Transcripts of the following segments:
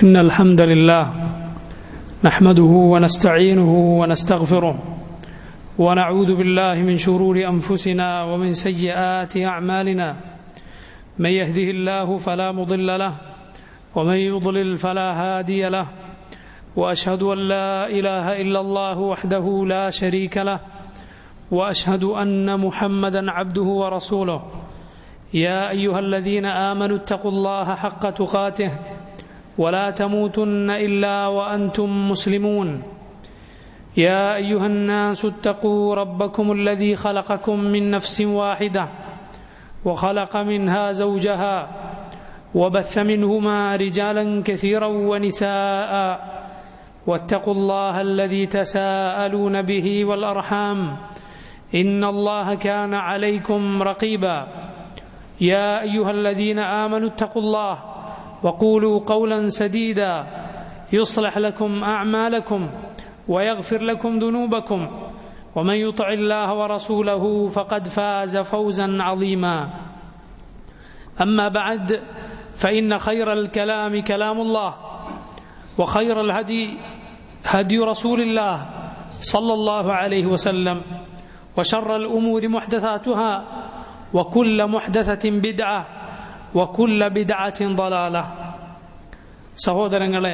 إن الحمد لله نحمده ونستعينه ونستغفره ونعوذ بالله من شرور أنفسنا ومن سيئات أعمالنا من يهده الله فلا مضل له ومن يضلل فلا هادي له وأشهد أن لا إله إلا الله وحده لا شريك له وأشهد أن محمدا عبده ورسوله يا أيها الذين آمنوا اتقوا الله حق تقاته ولا تموتن الا وانتم مسلمون يا ايها الناس اتقوا ربكم الذي خلقكم من نفس واحده وخلق منها زوجها وبث منهما رجالا كثيرا ونساء واتقوا الله الذي تساءلون به والارحام ان الله كان عليكم رقيبا يا ايها الذين امنوا اتقوا الله وقولوا قولا سديدا يصلح لكم اعمالكم ويغفر لكم ذنوبكم ومن يطع الله ورسوله فقد فاز فوزا عظيما اما بعد فان خير الكلام كلام الله وخير الهدي هدي رسول الله صلى الله عليه وسلم وشر الامور محدثاتها وكل محدثه بدعه വക്കുല്ല ബിദാത്തിൻ ദലാല സഹോദരങ്ങളെ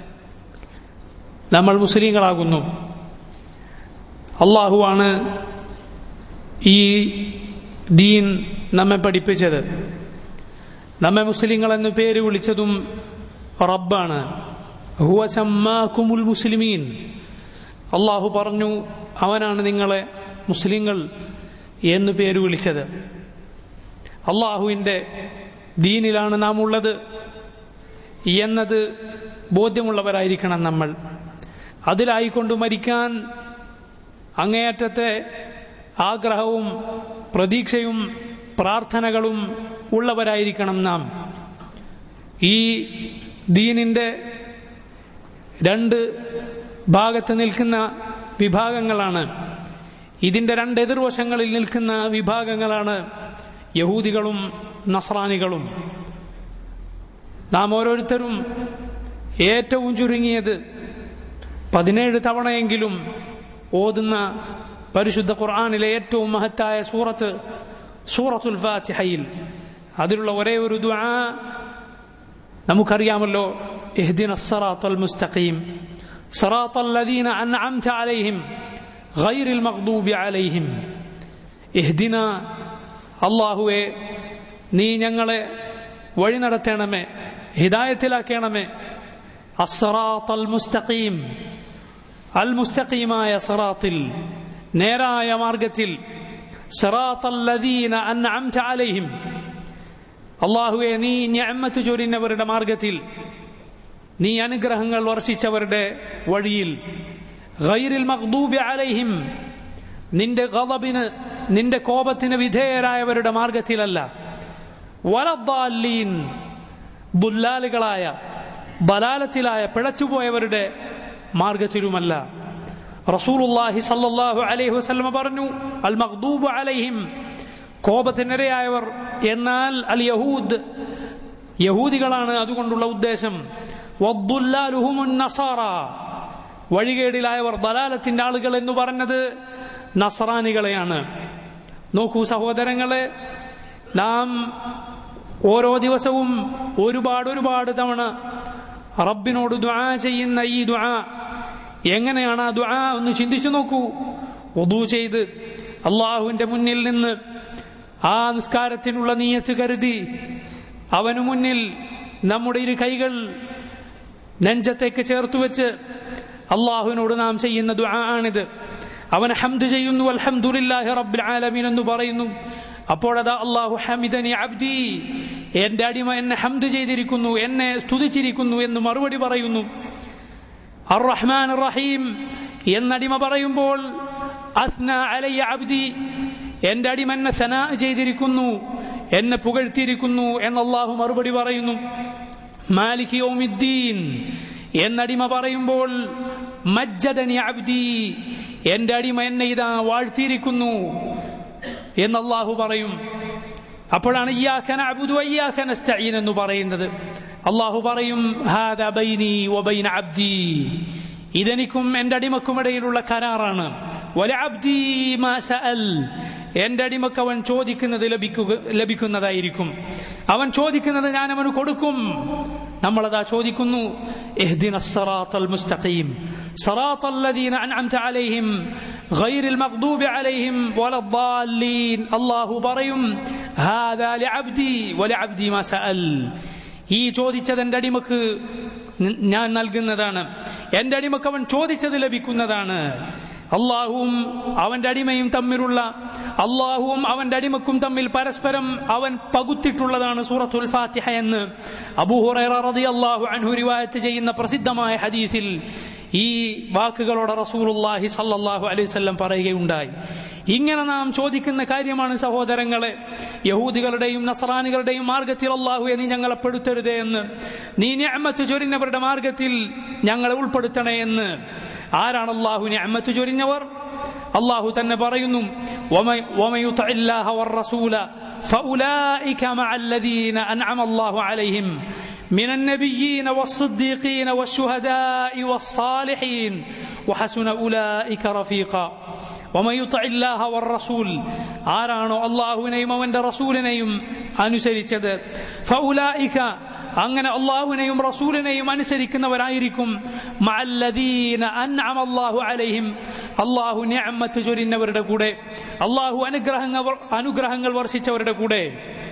നമ്മൾ മുസ്ലിങ്ങളാകുന്നു അള്ളാഹുവാണ് ഈ ദീൻ നമ്മെ പഠിപ്പിച്ചത് നമ്മെ മുസ്ലിങ്ങൾ എന്ന് പേര് വിളിച്ചതും റബ്ബാണ് ഹുവ ചമ്മാക്കുമുൽ മുസ്ലിമീൻ അള്ളാഹു പറഞ്ഞു അവനാണ് നിങ്ങളെ മുസ്ലിങ്ങൾ എന്ന് പേര് വിളിച്ചത് അള്ളാഹുവിൻ്റെ ദീനിലാണ് നാം ഉള്ളത് എന്നത് ബോധ്യമുള്ളവരായിരിക്കണം നമ്മൾ അതിലായിക്കൊണ്ട് മരിക്കാൻ അങ്ങേയറ്റത്തെ ആഗ്രഹവും പ്രതീക്ഷയും പ്രാർത്ഥനകളും ഉള്ളവരായിരിക്കണം നാം ഈ ദീനിൻ്റെ രണ്ട് ഭാഗത്ത് നിൽക്കുന്ന വിഭാഗങ്ങളാണ് ഇതിൻ്റെ രണ്ട് എതിർവശങ്ങളിൽ നിൽക്കുന്ന വിഭാഗങ്ങളാണ് യഹൂദികളും നസ്രാനികളും നാം ഓരോരുത്തരും ഏറ്റവും ചുരുങ്ങിയത് പതിനേഴ് തവണയെങ്കിലും ഓതുന്ന പരിശുദ്ധ ഖുർആാനിലെ ഏറ്റവും മഹത്തായ സൂറത്ത് സൂറത്തുൽ ഫാത്തിഹയിൽ അതിലുള്ള ഒരേ ഒരു ദുആ നമുക്കറിയാമല്ലോ ഇഹ്ദിന സറാത്തൽ മുസ്തഖീം സറാത്തൽ ലദീന അൻഅംത അലൈഹിം ഗൈറിൽ മഗ്ദൂബി അലൈഹിം ഇഹ്ദിന അള്ളാഹുവെ നീ ഞങ്ങളെ വഴി നടത്തണമേ ഹിദായത്തിലാക്കണമേ അസറാത്ത് അൽ മുസ്തഖീം അൽ മുസ്തഖീമായ സറാത്തിൽ നേരായ മാർഗത്തിൽ സറാത്തല്ലദീന അൻഅംത അലൈഹിം അള്ളാഹുവെ നീ ഞമ്മത്ത് ചൊരിഞ്ഞവരുടെ മാർഗത്തിൽ നീ അനുഗ്രഹങ്ങൾ വർഷിച്ചവരുടെ വഴിയിൽ ഗൈറിൽ മഖ്ദൂബി അലൈഹിം നിന്റെ ഗളബിന് നിന്റെ കോപത്തിന് വിധേയരായവരുടെ മാർഗത്തിലല്ല വലദ്ദാലീൻ ബുല്ലാലുകളായ ബലാലത്തിലായ പിഴച്ചുപോയവരുടെ മാർഗത്തിലുമല്ല റസൂലുള്ളാഹി സല്ലല്ലാഹു അലൈഹി വസല്ലമ പറഞ്ഞു അൽ മഖ്ദൂബ് അലൈഹിം കോപത്തിനിരയായവർ എന്നാൽ അൽ യഹൂദ് യഹൂദികളാണ് അതുകൊണ്ടുള്ള ഉദ്ദേശം വദ്ദുല്ലാലുഹുമുൻ നസാറ വഴികേടിലായവർ ദലാലത്തിന്റെ ആളുകൾ എന്ന് പറഞ്ഞത് നസറാനികളെയാണ് നോക്കൂ സഹോദരങ്ങളെ നാം ഓരോ ദിവസവും ഒരുപാട് ഒരുപാട് തവണ റബ്ബിനോട് ദ്വാ ചെയ്യുന്ന ഈ ദ്വാ എങ്ങനെയാണ് ആ ദ്വാ ഒന്ന് ചിന്തിച്ചു നോക്കൂ ഒതു ചെയ്ത് അള്ളാഹുവിന്റെ മുന്നിൽ നിന്ന് ആ നിസ്കാരത്തിനുള്ള നീയത്ത് കരുതി അവനു മുന്നിൽ നമ്മുടെ ഇരു കൈകൾ നെഞ്ചത്തേക്ക് ചേർത്ത് വെച്ച് അള്ളാഹുവിനോട് നാം ചെയ്യുന്ന ദ്വാ ആണിത് അവൻ ഹംദ് ചെയ്യുന്നു അൽഹംദുലില്ലാഹി റബ്ബിൽ ആലമീൻ എന്ന് പറയുന്നു അപ്പോഴതാ അള്ളാഹു ഹമിദനി അബ്ദി എന്റെ അടിമ എന്നെ ഹംദ് ചെയ്തിരിക്കുന്നു എന്നെ സ്തുതിച്ചിരിക്കുന്നു എന്ന് മറുപടി പറയുന്നു അർ റഹ്മാൻ റഹീം എന്നടിമ പറയുമ്പോൾ അസ്ന അലയ്യ അബ്ദി എന്റെ അടിമ എന്നെ സന ചെയ്തിരിക്കുന്നു എന്നെ പുകഴ്ത്തിയിരിക്കുന്നു എന്ന് അള്ളാഹു മറുപടി പറയുന്നു മാലിക് യൗമിദ്ദീൻ എന്നടിമ പറയുമ്പോൾ മജ്ജദനി അബ്ദി എന്റെ അടിമ എന്നെ ഇതാ വാഴ്ത്തിയിരിക്കുന്നു എന്ന് അള്ളാഹു പറയും അപ്പോഴാണ് ഇയ്യാഖന അബുദു അയ്യാഖന എന്ന് പറയുന്നത് അള്ളാഹു പറയും ഹാദ ബൈനി വബൈന അബ്ദി ഇതെനിക്കും എന്റെ അടിമക്കുമിടയിലുള്ള കരാറാണ് വല അബ്ദി മാ സഅൽ എന്റെ അടിമക്ക് അവൻ ചോദിക്കുന്നത് ലഭിക്കുക ലഭിക്കുന്നതായിരിക്കും അവൻ ചോദിക്കുന്നത് ഞാൻ അവന് കൊടുക്കും നമ്മളതാ ചോദിക്കുന്നു اهدنا الصراط المستقيم صراط الذين أنعمت عليهم غير المغضوب عليهم ولا الضالين الله പറയും هذا لعبدي ولعبدي ما سأل ഈ ചോദിച്ചത് എൻ്റെ അടിമക്ക് ഞാൻ നൽകുന്നതാണ് എൻ്റെ അടിമക്ക് അവൻ ചോദിച്ചത് ലഭിക്കുന്നതാണ് അള്ളാഹുവും അവന്റെ അടിമയും തമ്മിലുള്ള അള്ളാഹുവും അവന്റെ അടിമക്കും തമ്മിൽ പരസ്പരം അവൻ പകുത്തിട്ടുള്ളതാണ് സൂറത്തുൽ ഫാത്തിഹ എന്ന് അബൂഹുറൈറ റളിയല്ലാഹു അൻഹു റിവായത്ത് ചെയ്യുന്ന പ്രസിദ്ധമായ ഹദീസിൽ ഈ വാക്കുകളോടെ റസൂലുള്ളാഹി സല്ലല്ലാഹു അലൈഹി വസല്ലം പറയുകയുണ്ടായി ഇങ്ങനെ നാം ചോദിക്കുന്ന കാര്യമാണ് സഹോദരങ്ങളെ യഹൂദികളുടെയും നസറാനികളുടെയും മാർഗത്തിൽ അള്ളാഹുയെ നീ ഞങ്ങളെ പെടുത്തരുതേ എന്ന് നീ ഞാമത്ത് ചൊരിഞ്ഞവരുടെ മാർഗത്തിൽ ഞങ്ങളെ ഉൾപ്പെടുത്തണേ എന്ന് ആരാണ് അള്ളാഹു ഞാമത്ത് ചൊരിഞ്ഞവർ അള്ളാഹു തന്നെ പറയുന്നു ومن يطع الله والرسول فأولئك مع الذين أنعم الله عليهم من النبيين والصديقين والشهداء والصالحين وحسن أولئك رفيقا ومن يطع الله والرسول ആരാണോ അള്ളാഹുവിനെയും അവന്റെ റസൂലിനെയും അനുസരിച്ചത് ഫൗലായിക അങ്ങനെ അള്ളാഹുവിനെയും റസൂലിനെയും അനുസരിക്കുന്നവരായിരിക്കും മഅല്ലദീന അൻഅമ അല്ലാഹു അലൈഹിം അള്ളാഹു നിഅമത്ത് ചൊരിഞ്ഞവരുടെ കൂടെ അള്ളാഹു അനുഗ്രഹങ്ങൾ അനുഗ്രഹങ്ങൾ വർഷിച്ചവരുടെ കൂടെ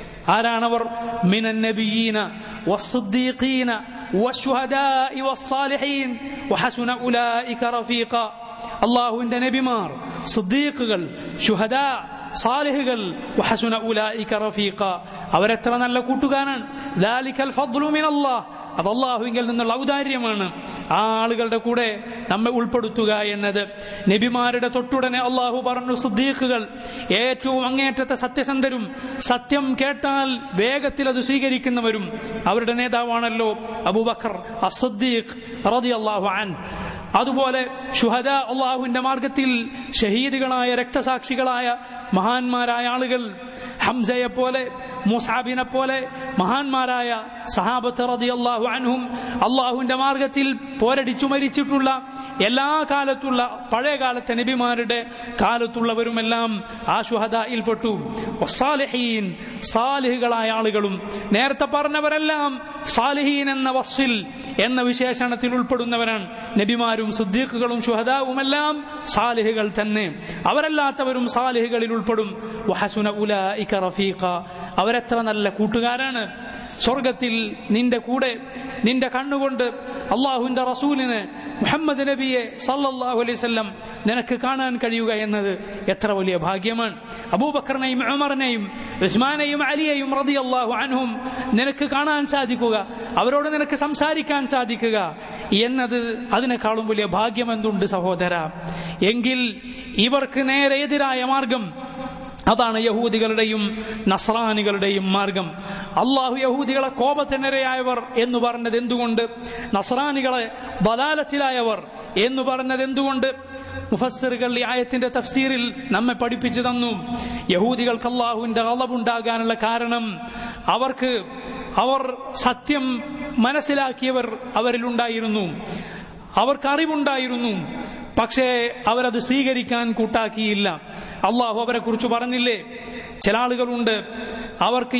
ആരാണവർ മിനൻ നബിയീന വസ്സുദ്ദീഖീന والشهداء والصالحين وحسن أولئك رفيقا അള്ളാഹുവിന്റെ നബിമാർ സിദ്ദീഖുകൾ ഷുഹദ സാലിഹുകൾ വഹസുന ഉലായിക റഫീഖ അവരെത്ര നല്ല കൂട്ടുകാരാണ് ദാലിക്കൽ ഫദ്ലു മിനല്ലാഹ് അത് അള്ളാഹുവിങ്കിൽ നിന്നുള്ള ഔദാര്യമാണ് ആ ആളുകളുടെ കൂടെ നമ്മെ ഉൾപ്പെടുത്തുക എന്നത് നബിമാരുടെ തൊട്ടുടനെ അള്ളാഹു പറഞ്ഞു സിദ്ദീഖുകൾ ഏറ്റവും അങ്ങേറ്റത്തെ സത്യസന്ധരും സത്യം കേട്ടാൽ വേഗത്തിൽ അത് സ്വീകരിക്കുന്നവരും അവരുടെ നേതാവാണല്ലോ അബൂബക്കർ അസദ്ദീഖ് റളിയല്ലാഹു അൻ അതുപോലെ ഷുഹദ അള്ളാഹുവിന്റെ മാർഗത്തിൽ ഷഹീദുകളായ രക്തസാക്ഷികളായ മഹാന്മാരായ ആളുകൾ ഹംസയെ പോലെ മുസാബിനെ പോലെ മഹാന്മാരായ സഹാബത്ത് റതി അള്ളാഹു അൻഹും അള്ളാഹുവിന്റെ മാർഗത്തിൽ പോരടിച്ചു മരിച്ചിട്ടുള്ള എല്ലാ കാലത്തുള്ള പഴയ കാലത്തെ നബിമാരുടെ കാലത്തുള്ളവരുമെല്ലാം ആ ഷുഹദയിൽപ്പെട്ടു സാലിഹീൻ സാലിഹുകളായ ആളുകളും നേരത്തെ പറഞ്ഞവരെല്ലാം സാലിഹീൻ എന്ന വസ്വിൽ എന്ന വിശേഷണത്തിൽ ഉൾപ്പെടുന്നവരാണ് നബിമാരും സുദ്ദീഖുകളും ഷുഹദാവുമെല്ലാം സാലിഹുകൾ തന്നെ അവരല്ലാത്തവരും സാലിഹുകളിൽ ഉൾപ്പെടും വഹസുന ഉലൈക റഫീഖ അവരെത്ര നല്ല കൂട്ടുകാരാണ് സ്വർഗത്തിൽ നിന്റെ കൂടെ നിന്റെ കണ്ണുകൊണ്ട് അള്ളാഹുവിന്റെ റസൂലിന് മുഹമ്മദ് നബിയെ സല്ലല്ലാഹു അലൈഹി വസല്ലം നിനക്ക് കാണാൻ കഴിയുക എന്നത് എത്ര വലിയ ഭാഗ്യമാണ് അബൂബക്കറിനെയും ഉമറിനെയും ഉസ്മാനെയും അലിയെയും റളിയല്ലാഹു അൻഹും നിനക്ക് കാണാൻ സാധിക്കുക അവരോട് നിനക്ക് സംസാരിക്കാൻ സാധിക്കുക എന്നത് അതിനേക്കാളും വലിയ ഭാഗ്യം എന്തുണ്ട് സഹോദര എങ്കിൽ ഇവർക്ക് നേരെ എതിരായ മാർഗം അതാണ് യഹൂദികളുടെയും നസ്രാനികളുടെയും മാർഗം അള്ളാഹു യഹൂദികളെ കോപത്തിനിരയായവർ എന്ന് പറഞ്ഞത് എന്തുകൊണ്ട് നസ്രാനികളെ ബലാലത്തിലായവർ എന്ന് പറഞ്ഞത് എന്തുകൊണ്ട് മുഫസ്സിറുകൾ ഈ ആയത്തിന്റെ തഫ്സീറിൽ നമ്മെ പഠിപ്പിച്ചു തന്നു യഹൂദികൾക്ക് അള്ളാഹുവിന്റെ അളവുണ്ടാകാനുള്ള കാരണം അവർക്ക് അവർ സത്യം മനസ്സിലാക്കിയവർ അവരിലുണ്ടായിരുന്നു അവർക്ക് അറിവുണ്ടായിരുന്നു പക്ഷേ അവരത് സ്വീകരിക്കാൻ കൂട്ടാക്കിയില്ല അള്ളാഹു അവരെ കുറിച്ച് പറഞ്ഞില്ലേ ചില ആളുകളുണ്ട് അവർക്ക്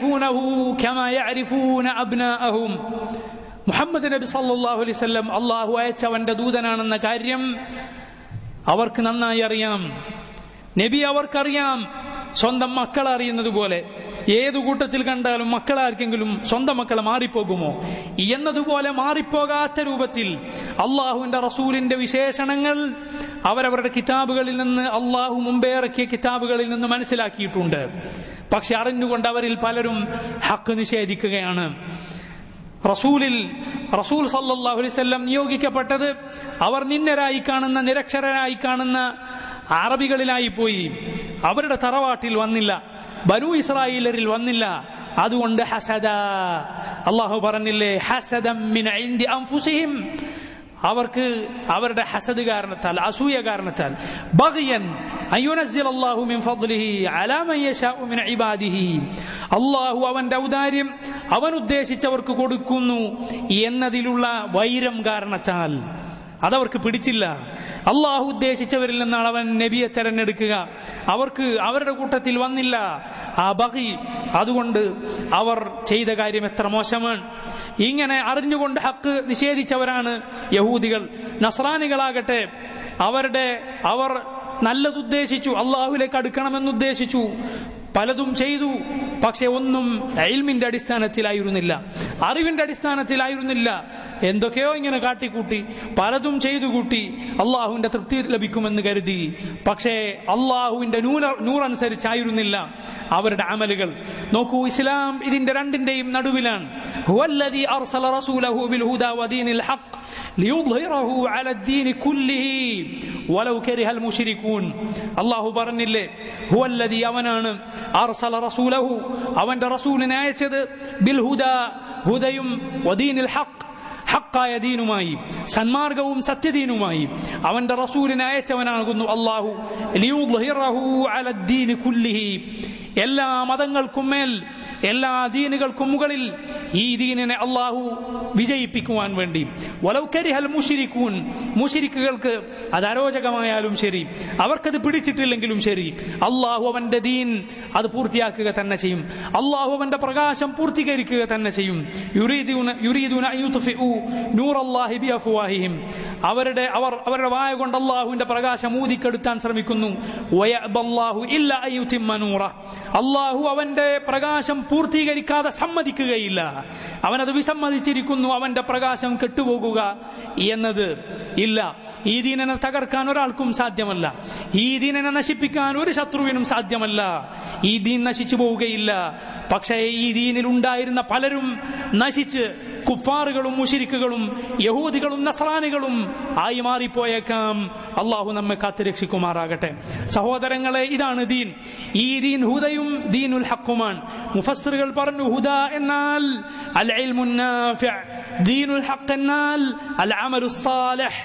മുഹമ്മദ് നബി സല്ലാഹു അലൈവല്ലം അള്ളാഹു അയച്ചവന്റെ ദൂതനാണെന്ന കാര്യം അവർക്ക് നന്നായി അറിയാം നബി അവർക്കറിയാം സ്വന്തം മക്കളെ അറിയുന്നത് പോലെ ഏതു കൂട്ടത്തിൽ കണ്ടാലും മക്കളാർക്കെങ്കിലും സ്വന്തം മക്കളെ മാറിപ്പോകുമോ എന്നതുപോലെ മാറിപ്പോകാത്ത രൂപത്തിൽ അള്ളാഹുവിന്റെ റസൂലിന്റെ വിശേഷണങ്ങൾ അവരവരുടെ കിതാബുകളിൽ നിന്ന് അള്ളാഹു മുമ്പേ ഇറക്കിയ കിതാബുകളിൽ നിന്ന് മനസ്സിലാക്കിയിട്ടുണ്ട് പക്ഷെ അറിഞ്ഞുകൊണ്ട് അവരിൽ പലരും ഹക്ക് നിഷേധിക്കുകയാണ് റസൂലിൽ റസൂൽ സല്ലാഹു അലൈവല്ലം നിയോഗിക്കപ്പെട്ടത് അവർ നിന്നരായി കാണുന്ന നിരക്ഷരരായി കാണുന്ന അറബികളിലായി പോയി അവരുടെ തറവാട്ടിൽ വന്നില്ല ബനു ഇസ്രായേലരിൽ വന്നില്ല അതുകൊണ്ട് ഹസദ അള്ളാഹു പറഞ്ഞില്ലേ ഹസദം മിൻ ഇൻദി അൻഫുസിഹിം അവർക്ക് അവരുടെ ഹസദ് കാരണത്താൽ അസൂയ കാരണത്താൽ ബഗിയൻ അയ്യുനസ്സിൽ അല്ലാഹു മിൻ ഫദ്ലിഹി അലാ മൻ യശാഉ മിൻ ഇബാദിഹി അള്ളാഹു അവന്റെ ഔദാര്യം അവൻ ഉദ്ദേശിച്ചവർക്ക് കൊടുക്കുന്നു എന്നതിലുള്ള വൈരം കാരണത്താൽ അതവർക്ക് പിടിച്ചില്ല അള്ളാഹു ഉദ്ദേശിച്ചവരിൽ നിന്നാണ് അവൻ നബിയെ തെരഞ്ഞെടുക്കുക അവർക്ക് അവരുടെ കൂട്ടത്തിൽ വന്നില്ല ആ ബഹി അതുകൊണ്ട് അവർ ചെയ്ത കാര്യം എത്ര മോശമാണ് ഇങ്ങനെ അറിഞ്ഞുകൊണ്ട് ഹക്ക് നിഷേധിച്ചവരാണ് യഹൂദികൾ നസ്രാനികളാകട്ടെ അവരുടെ അവർ നല്ലതുദ്ദേശിച്ചു അള്ളാഹുലേക്ക് അടുക്കണമെന്നുദ്ദേശിച്ചു പലതും ചെയ്തു പക്ഷെ ഒന്നും എൽമിന്റെ അടിസ്ഥാനത്തിലായിരുന്നില്ല അറിവിന്റെ അടിസ്ഥാനത്തിലായിരുന്നില്ല എന്തൊക്കെയോ ഇങ്ങനെ കാട്ടിക്കൂട്ടി പലതും ചെയ്തു കൂട്ടി അള്ളാഹുവിന്റെ തൃപ്തി ലഭിക്കുമെന്ന് കരുതി പക്ഷേ അള്ളാഹുവിന്റെ നൂല നൂറനുസരിച്ചായിരുന്നില്ല അവരുടെ അമലുകൾ നോക്കൂ ഇസ്ലാം ഇതിന്റെ രണ്ടിന്റെയും നടുവിലാണ് ഹുവല്ലദീ അർസല റസൂലഹു ബിൽ ഹുദാ വദീനിൽ ഹഖ് ലിയുദ്ഹിറഹു അല الدين كله ولو كره المشركون അള്ളാഹു പറഞ്ഞില്ലേ ഹുവല്ലദീ അവനാണ് അർസല റസൂലഹു അവന്റെ റസൂലിനെ അയച്ചത് ബിൽ ഹുദാ ഹുദയും വദീനിൽ ഹഖ് ഹക്കായ ദീനുമായി സന്മാർഗവും സത്യദീനുമായി അവന്റെ റസൂലിനെ അയച്ചവനാകുന്നു അള്ളാഹു ലിയുദ്ഹിറഹു അല الدين كله എല്ലാ മതങ്ങൾക്കും മേൽ എല്ലാ ദീനുകൾക്കും മുകളിൽ ഈ ദീനിനെ അള്ളാഹു വിജയിപ്പിക്കുവാൻ വേണ്ടി വലൗക്കരിഹൽ മുഷിരിക്കൂൻ മുഷിരിക്കുകൾക്ക് അത് അരോചകമായാലും ശരി അവർക്കത് പിടിച്ചിട്ടില്ലെങ്കിലും ശരി അള്ളാഹു അവന്റെ ദീൻ അത് പൂർത്തിയാക്കുക തന്നെ ചെയ്യും അള്ളാഹു അവന്റെ പ്രകാശം പൂർത്തീകരിക്കുക തന്നെ ചെയ്യും യുരീദൂന യുരീദൂന യുത്ഫിഉ നൂറല്ലാഹി ബിഅഫ്വാഹിഹിം അവരുടെ അവർ അവരുടെ വായ കൊണ്ട് അള്ളാഹുവിന്റെ പ്രകാശം ഊതിക്കെടുത്താൻ ശ്രമിക്കുന്നു വയഅബല്ലാഹു ഇല്ല അയ്യുതിമ്മ നൂറ അള്ളാഹു അവന്റെ പ്രകാശം പൂർത്തീകരിക്കാതെ സമ്മതിക്കുകയില്ല അവനത് വിസമ്മതിച്ചിരിക്കുന്നു അവന്റെ പ്രകാശം കെട്ടുപോകുക എന്നത് ഇല്ല ഈ ദീനനെ തകർക്കാൻ ഒരാൾക്കും സാധ്യമല്ല ഈ ദീനനെ നശിപ്പിക്കാൻ ഒരു ശത്രുവിനും സാധ്യമല്ല ഈ ദീൻ നശിച്ചു പോവുകയില്ല പക്ഷേ ഈ ദീനിൽ ഉണ്ടായിരുന്ന പലരും നശിച്ച് കുഫാറുകളും മുഷിരിക്കുകളും യഹൂദികളും നസ്രാനികളും ആയി മാറിപ്പോയേക്കാം അള്ളാഹു നമ്മെ കാത്തുരക്ഷിക്കുമാറാകട്ടെ സഹോദരങ്ങളെ ഇതാണ് ദീൻ ഈ ദീൻ ഹുദയും ദീനുൽ ഹക്കുമാണ് മുഫസ്സറുകൾ പറഞ്ഞു ഹുദ എന്നാൽ അൽ ഇൽമുൻ നാഫിഅ ദീനുൽ ഹക്ക് എന്നാൽ അൽ അമലു സാലിഹ്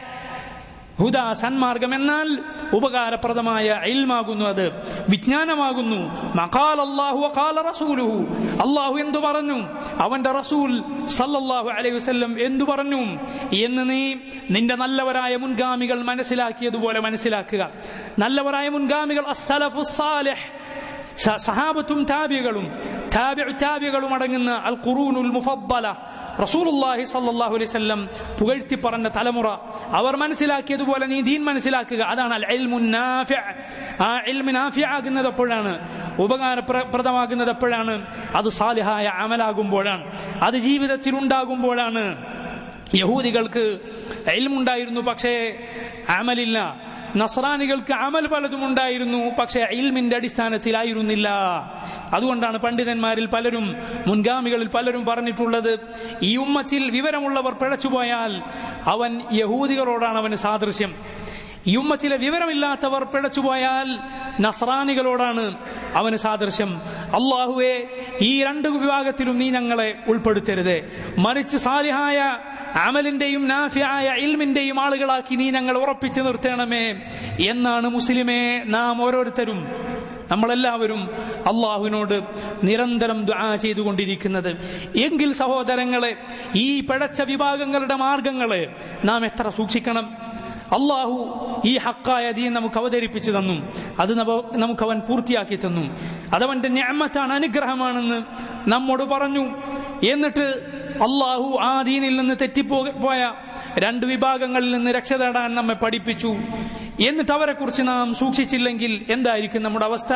ഹുദ സന്മാർഗം എന്നാൽ ഉപകാരപ്രദമായ ഇൽമാകുന്നു അത് വിജ്ഞാനമാകുന്നു മഖാൽ അല്ലാഹു വഖാല റസൂലുഹു അല്ലാഹു എന്തു പറഞ്ഞു അവന്റെ റസൂൽ സല്ലല്ലാഹു അലൈഹി വസല്ലം എന്തു പറഞ്ഞു എന്ന് നീ നിന്റെ നല്ലവരായ മുൻഗാമികൾ മനസ്സിലാക്കിയതുപോലെ മനസ്സിലാക്കുക നല്ലവരായ മുൻഗാമികൾ അസ്സലഫു സാലിഹ് സഹാബത്തും താബികളും താബിഉ താബികളും അടങ്ങുന്ന അൽ ഖുറൂനുൽ മുഫദ്ദല റസൂലുള്ളാഹി സല്ലല്ലാഹു അലൈഹി വസല്ലം പുകഴ്ത്തി പറഞ്ഞ തലമുറ അവർ മനസ്സിലാക്കിയതുപോലെ നീ ദീൻ മനസ്സിലാക്കുക അതാണ് അൽ ഇൽമുൻ നാഫിഅ ആ ഇൽമു നാഫിഅ ആകുന്നത് എപ്പോഴാണ് ഉപകാരപ്രദമാകുന്നത് എപ്പോഴാണ് അത് സാലിഹായ അമലാകുമ്പോഴാണ് അത് ജീവിതത്തിൽ ഉണ്ടാകുമ്പോഴാണ് യഹൂദികൾക്ക് ഇൽമുണ്ടായിരുന്നു പക്ഷേ അമലില്ല നസ്രാനികൾക്ക് അമൽ പലതും ഉണ്ടായിരുന്നു പക്ഷേ ഇൽമിന്റെ അടിസ്ഥാനത്തിലായിരുന്നില്ല അതുകൊണ്ടാണ് പണ്ഡിതന്മാരിൽ പലരും മുൻഗാമികളിൽ പലരും പറഞ്ഞിട്ടുള്ളത് ഈ ഉമ്മത്തിൽ വിവരമുള്ളവർ പിഴച്ചുപോയാൽ അവൻ യഹൂദികളോടാണ് അവന് സാദൃശ്യം ഈ ഉമ്മത്തിലെ വിവരമില്ലാത്തവർ പിഴച്ചുപോയാൽ നസ്രാനികളോടാണ് അവന് സാദൃശ്യം അള്ളാഹുവെ ഈ രണ്ട് വിഭാഗത്തിലും നീ ഞങ്ങളെ ഉൾപ്പെടുത്തരുത് മറിച്ച് സാലിഹായ അമലിന്റെയും നാഫിയായ ഇൽമിന്റെയും ആളുകളാക്കി നീ ഞങ്ങൾ ഉറപ്പിച്ചു നിർത്തണമേ എന്നാണ് മുസ്ലിമേ നാം ഓരോരുത്തരും നമ്മളെല്ലാവരും അള്ളാഹുവിനോട് നിരന്തരം ദുആ ചെയ്തുകൊണ്ടിരിക്കുന്നത് എങ്കിൽ സഹോദരങ്ങളെ ഈ പിഴച്ച വിഭാഗങ്ങളുടെ മാർഗങ്ങളെ നാം എത്ര സൂക്ഷിക്കണം അള്ളാഹു ഈ ഹക്കായ ദീൻ നമുക്ക് അവതരിപ്പിച്ചു തന്നു അത് നമുക്ക് അവൻ പൂർത്തിയാക്കി തന്നു അതവന്റെ ഞാമത്താണ് അനുഗ്രഹമാണെന്ന് നമ്മോട് പറഞ്ഞു എന്നിട്ട് അള്ളാഹു ആ ദീനിൽ നിന്ന് തെറ്റിപ്പോ പോയ രണ്ട് വിഭാഗങ്ങളിൽ നിന്ന് രക്ഷ തേടാൻ നമ്മെ പഠിപ്പിച്ചു എന്നിട്ട് അവരെ കുറിച്ച് നാം സൂക്ഷിച്ചില്ലെങ്കിൽ എന്തായിരിക്കും നമ്മുടെ അവസ്ഥ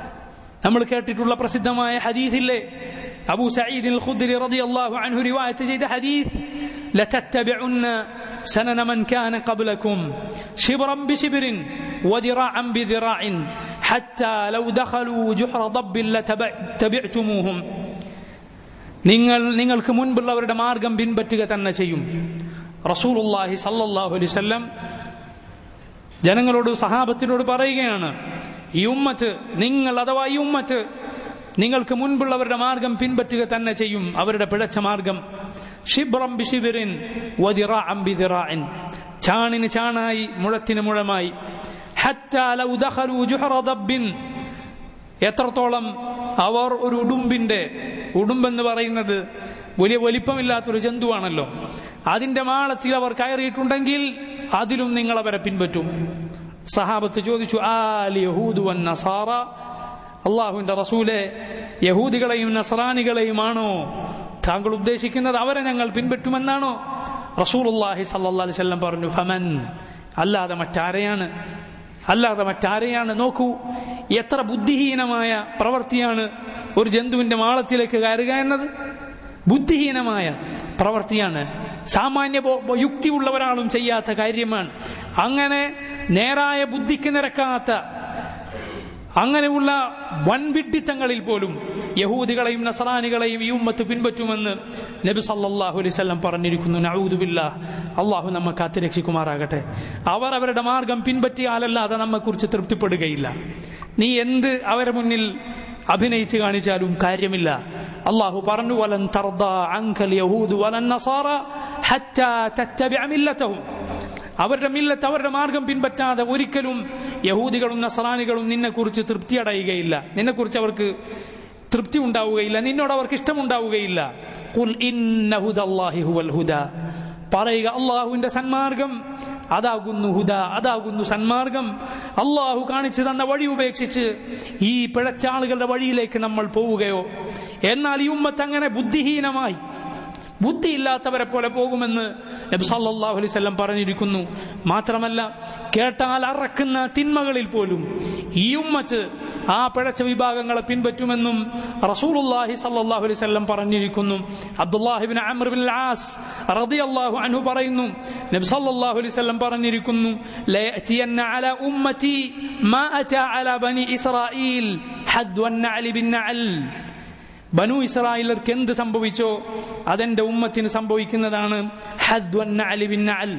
നമ്മൾ കേട്ടിട്ടുള്ള പ്രസിദ്ധമായ ഹദീസില്ലേ അബൂ സഈദ് ഖുദ്രി റളിയല്ലാഹു അൻഹു റിവായത്ത് ചെയ്ത ഹദീസ് لتتبعن سنن من كان قبلكم شبرا بشبر وذراعا بذراع حتى لو دخلوا جحر ضب لتبعتموهم നിങ്ങൾ നിങ്ങൾക്ക് മുൻപുള്ളവരുടെ മാർഗം പിൻപറ്റുക തന്നെ ചെയ്യും റസൂലുള്ളാഹി സല്ലല്ലാഹു അലൈഹി വസല്ലം ജനങ്ങളോട് സഹാബത്തിനോട് പറയുകയാണ് ഈ ഉമ്മത്ത് നിങ്ങൾ അഥവാ ഈ ഉമ്മത്ത് നിങ്ങൾക്ക് മുൻപുള്ളവരുടെ മാർഗം പിൻപറ്റുക തന്നെ ചെയ്യും അവരുടെ പിഴച്ച മാർഗം ഷിബ്രം ബിഷിബിറിൻ വദിറാഅം ബിദിറാഇൻ ചാണിന് ചാണായി മുഴത്തിന് മുഴമായി ഹത്താ ലൗ ദഖലു ജുഹറ ദബ്ബിൻ എത്രത്തോളം അവർ ഒരു ഉടുമ്പിന്റെ ഉടുമ്പെന്ന് പറയുന്നത് വലിയ വലിപ്പമില്ലാത്തൊരു ജന്തുവാണല്ലോ അതിന്റെ മാളത്തിൽ അവർ കയറിയിട്ടുണ്ടെങ്കിൽ അതിലും നിങ്ങൾ അവരെ പിൻപറ്റും സഹാബത്ത് ചോദിച്ചു ആലി യഹൂദു വൻ നസാറ അള്ളാഹുവിന്റെ റസൂലെ യഹൂദികളെയും നസറാനികളെയുമാണോ താങ്കൾ ഉദ്ദേശിക്കുന്നത് അവരെ ഞങ്ങൾ പിൻപറ്റുമെന്നാണോ റസൂലുള്ളാഹി സല്ലല്ലാഹു അലൈഹി വസല്ലം പറഞ്ഞു ഫമൻ അല്ലാതെ മറ്റാരെയാണ് അല്ലാതെ മറ്റാരെയാണ് നോക്കൂ എത്ര ബുദ്ധിഹീനമായ പ്രവൃത്തിയാണ് ഒരു ജന്തുവിന്റെ മാളത്തിലേക്ക് കയറുക എന്നത് ബുദ്ധിഹീനമായ പ്രവൃത്തിയാണ് സാമാന്യ ബോ- ബോ- യുക്തിയുള്ള ഒരാളും ചെയ്യാത്ത കാര്യമാണ് അങ്ങനെ നേരായ ബുദ്ധിക്ക് നിരക്കാത്ത അങ്ങനെയുള്ള വൻവിഡ്ഢിത്തങ്ങളിൽ പോലും യഹൂദികളെയും നസറാനികളെയും ഈ ഉമ്മത്ത് പിൻപറ്റുമെന്ന് നബി സല്ലല്ലാഹു അലൈഹി വസല്ലം പറഞ്ഞിരിക്കുന്നു നഊദുബില്ലാ അള്ളാഹു നമ്മെ കാത്തുരക്ഷിക്കുമാറാകട്ടെ അവർ അവരുടെ മാർഗം പിൻപറ്റിയാലല്ലാതെ നമ്മെക്കുറിച്ച് തൃപ്തിപ്പെടുകയില്ല നീ എന്ത് അവരെ മുന്നിൽ അഭിനയിച്ച് കാണിച്ചാലും കാര്യമില്ല അള്ളാഹു പറഞ്ഞു വലൻ തർദ അങ്കൽ യഹൂദ് വലൻ നസാറ ഹത്താ തത്തബിഅ മില്ലതഹും അവരുടെ മില്ലത്ത് അവരുടെ മാർഗം പിൻപറ്റാതെ ഒരിക്കലും യഹൂദികളും നസറാനികളും നിന്നെക്കുറിച്ച് തൃപ്തി അടയുകയില്ല നിന്നെക്കുറിച്ച് അവർക്ക് തൃപ്തി ഉണ്ടാവുകയില്ല നിന്നോട് അവർക്ക് ഇഷ്ടമുണ്ടാവുകയില്ല ഖുൽ ഇന്ന ഹുദല്ലാഹി ഹുവൽ ഹുദ പറയുക അള്ളാഹുവിന്റെ സന്മാർഗം അതാകുന്നു ഹുദ അതാകുന്നു സന്മാർഗം അള്ളാഹു കാണിച്ചു തന്ന വഴി ഉപേക്ഷിച്ച് ഈ പിഴച്ച ആളുകളുടെ വഴിയിലേക്ക് നമ്മൾ പോവുകയോ എന്നാൽ ഈ ഉമ്മത്ത് അങ്ങനെ ബുദ്ധിഹീനമായി ബുദ്ധിയില്ലാത്തവരെ പോലെ പോകുമെന്ന് നബി സല്ലല്ലാഹു അലൈഹി വസല്ലം പറഞ്ഞിരിക്കുന്നു മാത്രമല്ല കേട്ടാൽ അറക്കുന്ന തിന്മകളിൽ പോലും ഈ ഉമ്മത്ത് ആ പിഴച്ച വിഭാഗങ്ങളെ പിൻപറ്റുമെന്നും റസൂലുള്ളാഹി സല്ലല്ലാഹു അലൈഹി വസല്ലം പറഞ്ഞിരിക്കുന്നു അബ്ദുല്ലാഹിബ്നു അംർ ബിൻ ആസ് റളിയല്ലാഹു അൻഹു പറയുന്നു നബി സല്ലല്ലാഹു അലൈഹി വസല്ലം പറഞ്ഞിരിക്കുന്നു ലയഅതിയന്ന അലാ ഉമ്മതി മാ അതാ അലാ ബനി ഇസ്രായീൽ ഹദ്വൻ നഅലി ബിൻ നഅൽ ബനു ഇസ്രായേലർക്ക് എന്ത് സംഭവിച്ചോ അതെന്റെ ഉമ്മത്തിന് സംഭവിക്കുന്നതാണ് ഹദ്വൻ നഅലി ബിൻ നഅൽ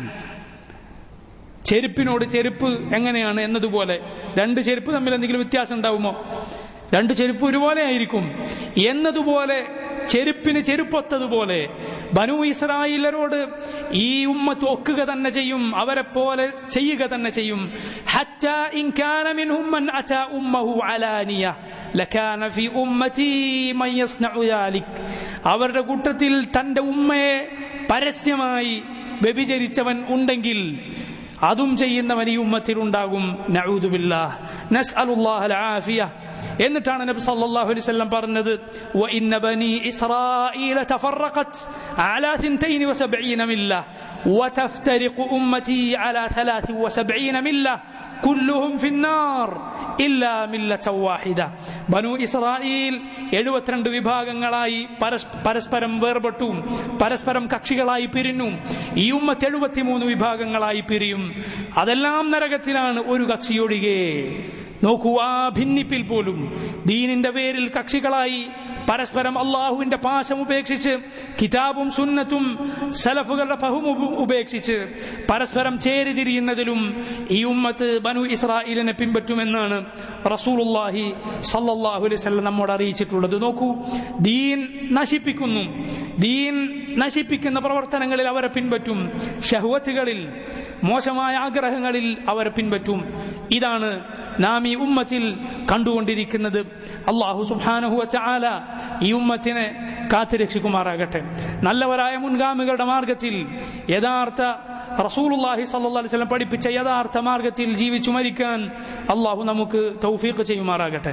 ചെരുപ്പിനോട് ചെരുപ്പ് എങ്ങനെയാണ് എന്നതുപോലെ രണ്ട് ചെരുപ്പ് തമ്മിൽ എന്തെങ്കിലും വ്യത്യാസം ഉണ്ടാവുമോ രണ്ട് ചെരുപ്പ് ഒരുപോലെ ആയിരിക്കും എന്നതുപോലെ ചെരുപ്പിന് ചെരുപ്പൊത്തതുപോലെ ബനു ഇസ്രായേലരോട് ഈ ഉമ്മത്ത് ഒക്കുക തന്നെ ചെയ്യും അവരെ പോലെ ചെയ്യുക തന്നെ ചെയ്യും حتى إن كان منهم من أتى أمه علانية لكان في أمتي من يصنع ذلك അവരുടെ കൂട്ടത്തിൽ തന്റെ ഉമ്മയെ പരസ്യമായി വ്യഭിചരിച്ചവൻ ഉണ്ടെങ്കിൽ അതും ചെയ്യുന്നവൻ ഈ ഉമ്മത്തിൽ ഉണ്ടാകും നഊദുബില്ലാഹ് നസ്അലുല്ലാഹൽ ആഫിയ എന്നിട്ടാണ് നബി സല്ലല്ലാഹു അലൈഹി വസല്ലം പറഞ്ഞത് വഇന്ന ബനി ഇസ്രായീല തഫറഖത് അലാ 72 മില്ല وتفترق أمتي على 73 ملة كلهم في النار إلا ملة واحدة ബനു ഇസ്രായേൽ എഴുപത്തിരണ്ട് വിഭാഗങ്ങളായി പരസ്- പരസ്പരം വേർപെട്ടു പരസ്പരം കക്ഷികളായി പിരിഞ്ഞു ഈ ഉമ്മത്ത് എഴുപത്തിമൂന്ന് വിഭാഗങ്ങളായി പിരിയും അതെല്ലാം നരകത്തിലാണ് ഒരു കക്ഷിയൊഴികെ നോക്കൂ ആ ഭിന്നിപ്പിൽ പോലും ദീനിന്റെ പേരിൽ കക്ഷികളായി പരസ്പരം അള്ളാഹുവിന്റെ പാശം ഉപേക്ഷിച്ച് കിതാബും സുന്നത്തും സലഫുകളുടെ ഫഹും ഉപ- ഉപേക്ഷിച്ച് പരസ്പരം ചേരിതിരിയുന്നതിലും ഈ ഉമ്മത്ത് ബനു ഇസ്രായേലിനെ പിൻപറ്റുമെന്നാണ് റസൂലുള്ളാഹി സല്ലല്ലാഹു അലൈഹി വസല്ലം നമ്മോട് അറിയിച്ചിട്ടുള്ളത് നോക്കൂ ദീൻ നശിപ്പിക്കുന്നു ദീൻ നശിപ്പിക്കുന്ന പ്രവർത്തനങ്ങളിൽ അവരെ പിൻപറ്റും ഷഹ്വത്തുകളിൽ മോശമായ ആഗ്രഹങ്ങളിൽ അവരെ പിൻപറ്റും ഇതാണ് നാം ഈ ഉമ്മത്തിൽ കണ്ടുകൊണ്ടിരിക്കുന്നത് അള്ളാഹു സുബ്ഹാനഹു വതആല ഈ ഉമ്മത്തിനെ കാത്തുരക്ഷിക്കുമാറാകട്ടെ നല്ലവരായ മുൻഗാമികളുടെ മാർഗത്തിൽ യഥാർത്ഥ റസൂലുള്ളാഹി സല്ലല്ലാഹു അലൈഹി വസല്ലം പഠിപ്പിച്ച യഥാർത്ഥ മാർഗത്തിൽ ജീവിച്ചു മരിക്കാൻ അള്ളാഹു നമുക്ക് തൗഫീഖ് ചെയ്യുമാറാകട്ടെ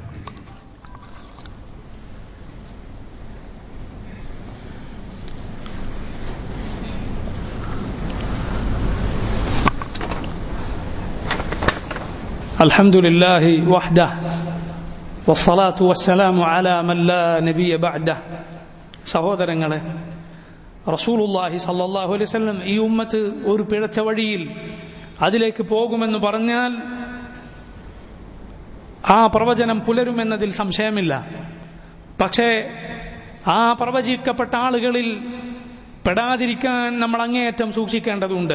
الحمد لله وحده والصلاة والسلام على من لا نبي بعده സഹോദരങ്ങളെ റസൂലുള്ളാഹി സല്ലല്ലാഹു അലൈഹി വസല്ലം ഈ ഉമ്മത്ത് ഒരു പിഴച്ച വഴിയിൽ അതിലേക്ക് പോകുമെന്ന് പറഞ്ഞാൽ ആ പ്രവചനം പുലരുമെന്നതിൽ സംശയമില്ല പക്ഷേ ആ പ്രവചിക്കപ്പെട്ട ആളുകളിൽ പെടാതിരിക്കാൻ നമ്മൾ അങ്ങേയറ്റം സൂക്ഷിക്കേണ്ടതുണ്ട്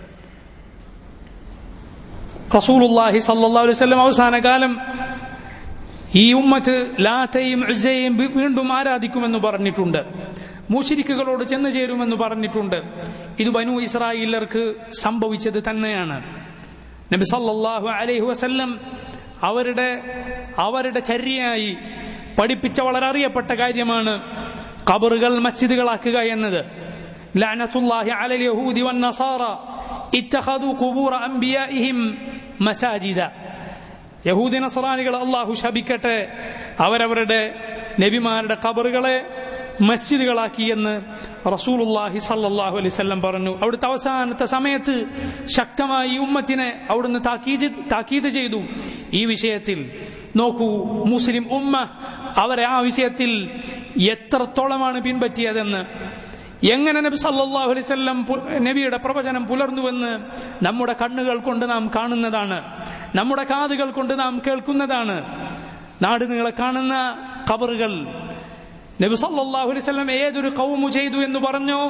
റസൂലുള്ളാഹി സല്ലല്ലാഹു അലൈഹി വസല്ലം അവസാന കാലം ഈ ഉമ്മത്ത് ലാത്തയും ഉസ്സയും വീ- വീണ്ടും ആരാധിക്കുമെന്ന് പറഞ്ഞിട്ടുണ്ട് മുഷിരിക്കുകളോട് ചെന്നു ചേരുമെന്ന് പറഞ്ഞിട്ടുണ്ട് ഇത് ബനു ഇസ്രായേലർക്ക് സംഭവിച്ചത് തന്നെയാണ് നബി സല്ലല്ലാഹു അലൈഹി വസല്ലം അവരുടെ അവരുടെ ചര്യയായി പഠിപ്പിച്ച വളരെ അറിയപ്പെട്ട കാര്യമാണ് ഖബറുകൾ മസ്ജിദുകളാക്കുക എന്നത് ലഅനത്തുല്ലാഹി അലൽ യഹൂദി വൻ നസാറ ഇത്തഖദു ഖുബൂറ അംബിയാഇഹിം മസാജിദ യഹൂദി നസറാനികൾ അള്ളാഹു ശപിക്കട്ടെ അവരവരുടെ നബിമാരുടെ ഖബറുകളെ മസ്ജിദുകളാക്കി എന്ന് റസൂലുല്ലാഹി സല്ലല്ലാഹു അലൈഹി വസല്ലം പറഞ്ഞു അവിടുത്തെ അവസാനത്തെ സമയത്ത് ശക്തമായി ഈ ഉമ്മത്തിനെ അവിടുന്ന് താക്കീത് താക്കീത് ചെയ്തു ഈ വിഷയത്തിൽ നോക്കൂ മുസ്ലിം ഉമ്മ അവരെ ആ വിഷയത്തിൽ എത്രത്തോളമാണ് പിൻപറ്റിയതെന്ന് എങ്ങനെ നബി സല്ലല്ലാഹു അലൈഹി വസല്ലം പു- നബിയുടെ പ്രവചനം പുലർന്നുവെന്ന് നമ്മുടെ കണ്ണുകൾ കൊണ്ട് നാം കാണുന്നതാണ് നമ്മുടെ കാതുകൾ കൊണ്ട് നാം കേൾക്കുന്നതാണ് നാട് നിങ്ങളെ കാണുന്ന ഖബറുകൾ നബി സല്ലല്ലാഹു അലൈഹി വസല്ലം ഏതൊരു കൗമു ചെയ്തു എന്ന് പറഞ്ഞോ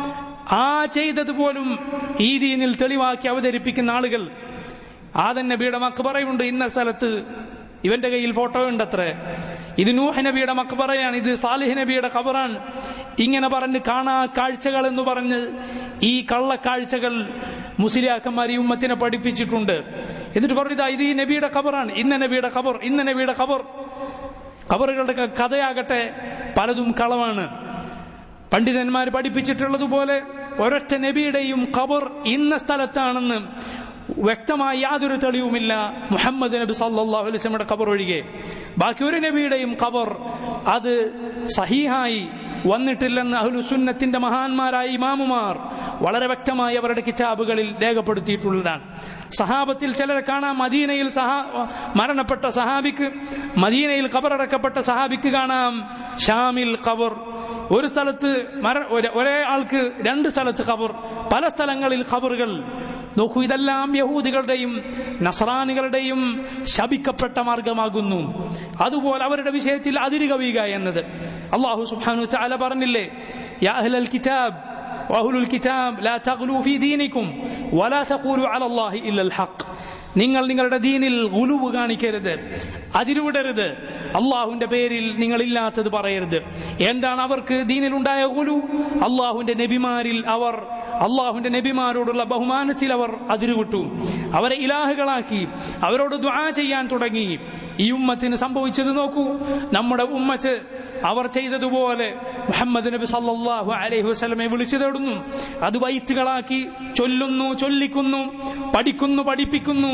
ആ ചെയ്തത് പോലും ഈ ദീനിൽ തെളിവാക്കി അവതരിപ്പിക്കുന്ന ആളുകൾ ആദൻ നബിയുടെ മക്ബറയുണ്ട് ഇന്ന സ്ഥലത്ത് ഇവന്റെ കയ്യിൽ ഫോട്ടോ ഉണ്ടത്രേ ഇത് നൂഹ് നബിയുടെ മക്ബറയാണ് ഇത് സാലിഹ് നബിയുടെ ഖബറാണ് ഇങ്ങനെ പറഞ്ഞ് കാണാ കാഴ്ചകൾ എന്ന് പറഞ്ഞ് ഈ കള്ളക്കാഴ്ചകൾ മുസ്ലിയാക്കന്മാർ ഈ ഉമ്മത്തിനെ പഠിപ്പിച്ചിട്ടുണ്ട് എന്നിട്ട് പറഞ്ഞു "ഇതാ ഇത് ഈ നബിയുടെ ഖബറാണ് ഇന്ന നബിയുടെ ഖബർ ഇന്ന നബിയുടെ ഖബർ ഖബറുകളുടെ ക- കഥയാകട്ടെ പലതും കളവാണ് പണ്ഡിതന്മാർ പഠിപ്പിച്ചിട്ടുള്ളതുപോലെ ഒരൊറ്റ നബിയുടെയും ഖബർ ഇന്ന സ്ഥലത്താണെന്ന് വ്യക്തമായി യാതൊരു തെളിവുമില്ല മുഹമ്മദ് നബി സല്ലല്ലാഹു അലൈഹി വസല്ലമയുടെ ഖബർ ഒഴികെ ബാക്കി ഒരു നബിയുടെയും ഖബർ അത് സഹീഹായി വന്നിട്ടില്ലെന്ന് അഹ്ലു സുന്നത്തിന്റെ മഹാന്മാരായ ഇമാമുമാർ വളരെ വ്യക്തമായി അവരുടെ കിതാബുകളിൽ രേഖപ്പെടുത്തിയിട്ടുള്ളതാണ് സഹാബത്തിൽ ചിലരെ കാണാം മദീനയിൽ സഹാ മരണപ്പെട്ട സഹാബിക്ക് മദീനയിൽ ഖബറടക്കപ്പെട്ട സഹാബിക്ക് കാണാം ഷാമിൽ ഖബർ ഒരു സ്ഥലത്ത് മര ഒരേ- ഒരേ ആൾക്ക് രണ്ട് സ്ഥലത്ത് ഖബർ പല സ്ഥലങ്ങളിൽ ഖബറുകൾ നോക്കൂ ഇതെല്ലാം യഹൂദികളുടെയും നസ്രാനികളുടെയും ശപിക്കപ്പെട്ട മാർഗമാകുന്നു അതുപോലെ അവരുടെ വിഷയത്തിൽ അതിര് കവിയുക എന്നത് അള്ളാഹു സുബ്ഹാനഹു തആല പറഞ്ഞില്ലേ യാ അഹ്ലൽ കിതാബ് وأهل الكتاب لا تغلوا في دينكم ولا تقولوا على الله إلا الحق നിങ്ങൾ നിങ്ങളുടെ ദീനിൽ ഗുലുവ് കാണിക്കരുത് അതിരുവിടരുത് അള്ളാഹുവിന്റെ പേരിൽ നിങ്ങൾ ഇല്ലാത്തത് പറയരുത് എന്താണ് അവർക്ക് ദീനിലുണ്ടായ ഗുലു അള്ളാഹുവിന്റെ നബിമാരിൽ അവർ അള്ളാഹുവിന്റെ നബിമാരോടുള്ള ബഹുമാനത്തിൽ അവർ അതിരുവിട്ടു അവരെ ഇലാഹുകളാക്കി അവരോട് ദ്വാ ചെയ്യാൻ തുടങ്ങി ഈ ഉമ്മത്തിന് സംഭവിച്ചത് നോക്കൂ നമ്മുടെ ഉമ്മത്ത് അവർ ചെയ്തതുപോലെ മുഹമ്മദ് നബി സല്ലല്ലാഹു അലൈഹി വസല്ലമയെ വിളിച്ചു തേടുന്നു അത് വൈത്തുകളാക്കി ചൊല്ലുന്നു ചൊല്ലിക്കുന്നു പഠിക്കുന്നു പഠിപ്പിക്കുന്നു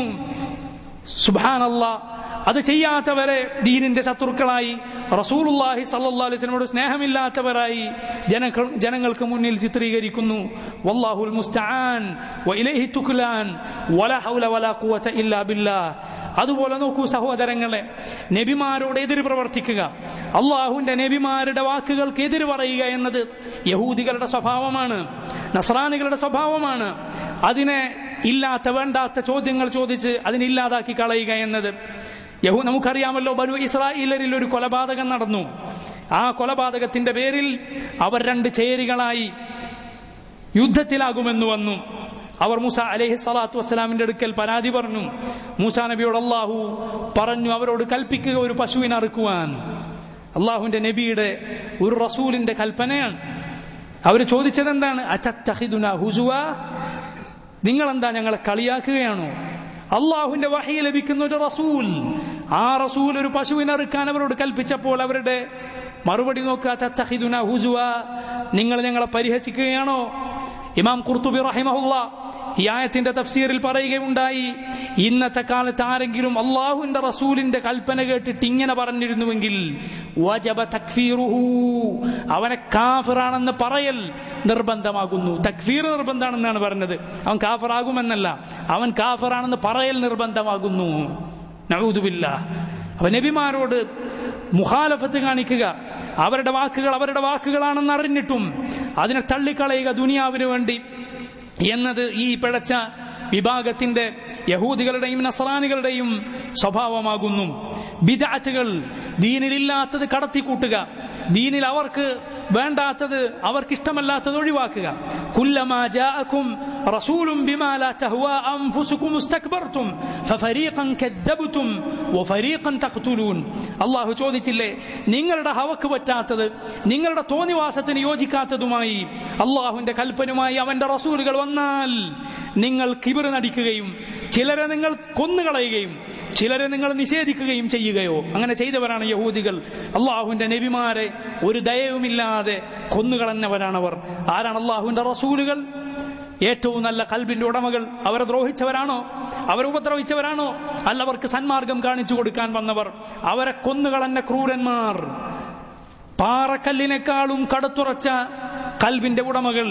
സുബാനല്ല അത് ചെയ്യാത്തവരെ ദീനിന്റെ ശത്രുക്കളായി റസൂലുള്ളാഹി സല്ലല്ലാഹു അലൈഹി വസല്ലമയോട് സ്നേഹമില്ലാത്തവരായി ജനങ്ങൾ ജനങ്ങൾക്ക് മുന്നിൽ ചിത്രീകരിക്കുന്നു വല്ലാഹുൽ മുസ്തആൻ വഇലൈഹി തുക്ലാൻ വലാ ഹൗല വലാ ഖുവത ഇല്ലാ ബില്ലാഹ് അതുപോലെ നോക്കൂ സഹോദരങ്ങളെ നബിമാരോട് എതിര് പ്രവർത്തിക്കുക അള്ളാഹുവിന്റെ നബിമാരുടെ വാക്കുകൾക്ക് എതിര് പറയുക എന്നത് യഹൂദികളുടെ സ്വഭാവമാണ് നസ്രാനികളുടെ സ്വഭാവമാണ് അതിനെ ഇല്ലാത്ത വേണ്ടാത്ത ചോദ്യങ്ങൾ ചോദിച്ച് അതിനില്ലാതാക്കി കളയുക എന്നത് യഹു നമുക്കറിയാമല്ലോ ബനു ഇസ്രായേലരിൽ ഒരു കൊലപാതകം നടന്നു ആ കൊലപാതകത്തിന്റെ പേരിൽ അവർ രണ്ട് ചേരികളായി യുദ്ധത്തിലാകുമെന്ന് വന്നു അവർ മൂസ അലൈഹി സ്വലാത്തു വസ്സലാമിന്റെ അടുക്കൽ പരാതി പറഞ്ഞു മൂസ നബിയോട് അള്ളാഹു പറഞ്ഞു അവരോട് കൽപ്പിക്കുക ഒരു പശുവിനെ അറുക്കുവാൻ അള്ളാഹുവിന്റെ നബിയുടെ ഒരു റസൂലിന്റെ കൽപ്പനയാണ് അവർ ചോദിച്ചത് എന്താണ് അച്ചത്തഹിദുന ഹുസുവ നിങ്ങളെന്താ ഞങ്ങളെ കളിയാക്കുകയാണോ അള്ളാഹുവിന്റെ വഹി ലഭിക്കുന്ന ഒരു റസൂൽ ആ റസൂൽ ഒരു പശുവിനെ അറുക്കാൻ അവരോട് കൽപ്പിച്ചപ്പോൾ അവരുടെ മറുപടി നോക്കുക തത്തഹിദുന ഹുസുവ നിങ്ങൾ ഞങ്ങളെ പരിഹസിക്കുകയാണോ ഇമാം കുർത്തുബി റഹിമഹുല്ല ഈ ആയത്തിന്റെ തഫ്സീറിൽ പറയുകയുണ്ടായി ഇന്നത്തെ കാലത്ത് ആരെങ്കിലും അള്ളാഹുവിന്റെ റസൂലിന്റെ കൽപ്പന കേട്ടിട്ട് ഇങ്ങനെ പറഞ്ഞിരുന്നുവെങ്കിൽ വജബ തക്ഫീറുഹു അവനെ കാഫിറാണെന്ന് പറയൽ നിർബന്ധമാകുന്നു തക്ഫീർ നിർബന്ധമാണെന്നാണ് പറഞ്ഞത് അവൻ കാഫിറാകുമെന്നല്ല അവൻ കാഫിറാണെന്ന് പറയൽ നിർബന്ധമാകുന്നു നഊദുബില്ല അപ്പൊ നബിമാരോട് മുഖാലഫത്ത് കാണിക്കുക അവരുടെ വാക്കുകൾ അവരുടെ വാക്കുകളാണെന്ന് അറിഞ്ഞിട്ടും അതിനെ തള്ളിക്കളയുക ദുനിയാവിന് വേണ്ടി എന്നത് ഈ പിഴച്ച വിഭാഗത്തിന്റെ യഹൂദികളുടെയും നസറാനികളുടെയും സ്വഭാവമാകുന്നു ബിദാറ്റുകൾ ദീനിലില്ലാത്തത് കടത്തിക്കൂട്ടുക ദീനിൽ അവർക്ക് വേണ്ടാത്തത് അവർക്ക് ഇഷ്ടമല്ലാത്തത് ഒഴിവാക്കുക കുല്ലമാ ജാഅക്കും റസൂലും ബിമാ ലാ തഹ്വാ അൻഫുസുകും ഇസ്തക്ബർതും ഫഫരീഖൻ കദ്ദബ്തും വഫരീഖൻ തഖ്തുലൂൻ അല്ലാഹു ചോദിച്ചില്ലേ നിങ്ങളുടെ ഹവക്ക് പറ്റാത്തത് നിങ്ങളുടെ തോന്നിവാസത്തിന് യോജിക്കാത്തതുമായി അള്ളാഹുവിന്റെ കൽപ്പനുമായി അവന്റെ റസൂലുകൾ വന്നാൽ നിങ്ങൾ കിബിർ നടിക്കുകയും ചിലരെ നിങ്ങൾ കൊന്നുകളയുകയും ചിലരെ നിങ്ങൾ നിഷേധിക്കുകയും ചെയ്യുകയോ അങ്ങനെ ചെയ്തവരാണ് യഹൂദികൾ അള്ളാഹുവിന്റെ നബിമാരെ ഒരു ദയവുമില്ലാതെ കൊന്നുകളഞ്ഞവരാണവർ ആരാണ് അള്ളാഹുവിന്റെ റസൂലുകൾ ഏറ്റവും നല്ല കൽബിന്റെ ഉടമകൾ അവരെ ദ്രോഹിച്ചവരാണോ അവരെ ഉപദ്രവിച്ചവരാണോ അല്ല അവർക്ക് സന്മാർഗം കാണിച്ചു കൊടുക്കാൻ വന്നവർ അവരെ കൊന്നുകളഞ്ഞ ക്രൂരന്മാർ പാറക്കല്ലിനേക്കാളും കടുത്തുറച്ച കൽബിന്റെ ഉടമകൾ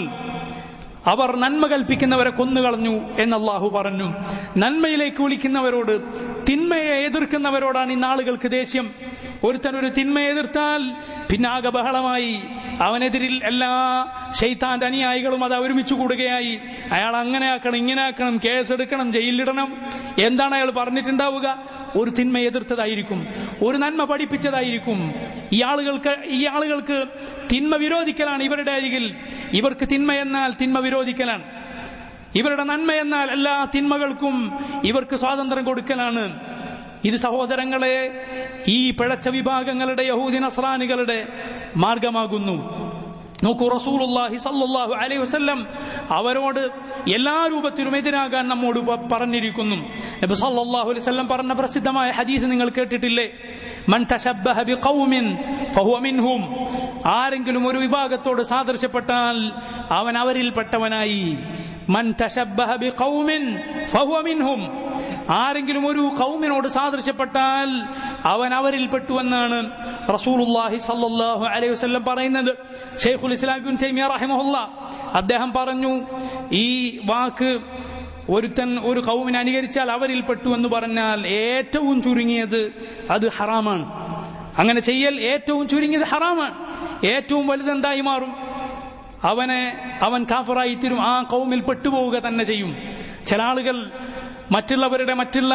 അവർ നന്മ കൽപ്പിക്കുന്നവരെ കൊന്നുകളഞ്ഞു എന്ന് അള്ളാഹു പറഞ്ഞു നന്മയിലേക്ക് വിളിക്കുന്നവരോട് തിന്മയെ എതിർക്കുന്നവരോടാണ് ഇന്ന് ആളുകൾക്ക് ദേഷ്യം ഒരുത്തൻ ഒരു തിന്മയെ എതിർത്താൽ പിന്നാകെ ബഹളമായി അവനെതിരിൽ എല്ലാ ശൈത്താന്റെ അനുയായികളും അത് ഒരുമിച്ച് കൂടുകയായി അയാൾ അങ്ങനെ ആക്കണം ഇങ്ങനെ ആക്കണം കേസെടുക്കണം ജയിലിലിടണം എന്താണ് അയാൾ പറഞ്ഞിട്ടുണ്ടാവുക ഒരു തിന്മ എതിർത്തതായിരിക്കും ഒരു നന്മ പഠിപ്പിച്ചതായിരിക്കും ഈ ആളുകൾക്ക് ഈ ആളുകൾക്ക് തിന്മ വിരോധിക്കലാണ് ഇവരുടെ അരികിൽ ഇവർക്ക് തിന്മ എന്നാൽ തിന്മ വിരോധിക്കലാണ് ഇവരുടെ നന്മ എന്നാൽ എല്ലാ തിന്മകൾക്കും ഇവർക്ക് സ്വാതന്ത്ര്യം കൊടുക്കലാണ് ഇത് സഹോദരങ്ങളെ ഈ പിഴച്ച വിഭാഗങ്ങളുടെ യഹൂദി നസ്രാനികളുടെ മാർഗമാകുന്നു നോക്കൂ റസൂലുള്ളാഹി സല്ലല്ലാഹു അലൈഹി വസല്ലം അവരോട് എല്ലാ രൂപത്തിലും എതിരാകാൻ നമ്മോട് പ- പറഞ്ഞിരിക്കുന്നു നബി സല്ലല്ലാഹു അലൈഹി വസല്ലം പറഞ്ഞ പ്രസിദ്ധമായ ഹദീസ് നിങ്ങൾ കേട്ടിട്ടില്ലേ മൻ തശബ്ബഹ ബിഖൗമിൻ ഫഹുവ മിൻഹും ആരെങ്കിലും ഒരു വിഭാഗത്തോട് സാദൃശ്യപ്പെട്ടാൽ അവൻ അവരിൽപ്പെട്ടവനായി മൻ തശബ്ബഹ ബിഖൗമിൻ ഫഹുവ മിൻഹും ആരെങ്കിലും ഒരു കൗമിനോട് സാദൃശ്യപ്പെട്ടാൽ അവൻ അവരിൽപ്പെട്ടുവെന്നാണ് റസൂലുള്ളാഹി സല്ലല്ലാഹു അലൈഹി വസല്ലം പറയുന്നത് ഷെയ്ഖുൽ ഇസ്ലാം ഇബ്നു തൈമിയ റഹിമഹുല്ല അദ്ദേഹം പറഞ്ഞു ഈ വാക്ക് ഒരുത്തൻ ഒരു കൗമിനെ അനുകരിച്ചാൽ അവരിൽപ്പെട്ടു എന്ന് പറഞ്ഞാൽ ഏറ്റവും ചുരുങ്ങിയത് അത് ഹറാമാണ് അങ്ങനെ ചെയ്യൽ ഏറ്റവും ചുരുങ്ങിയത് ഹറാമാണ് ഏറ്റവും വലുതെന്തായി മാറും അവനെ അവൻ കാഫറായി തീരും ആ കൗമിൽ പെട്ടുപോവുക തന്നെ ചെയ്യും ചില ആളുകൾ മറ്റുള്ളവരുടെ മറ്റുള്ള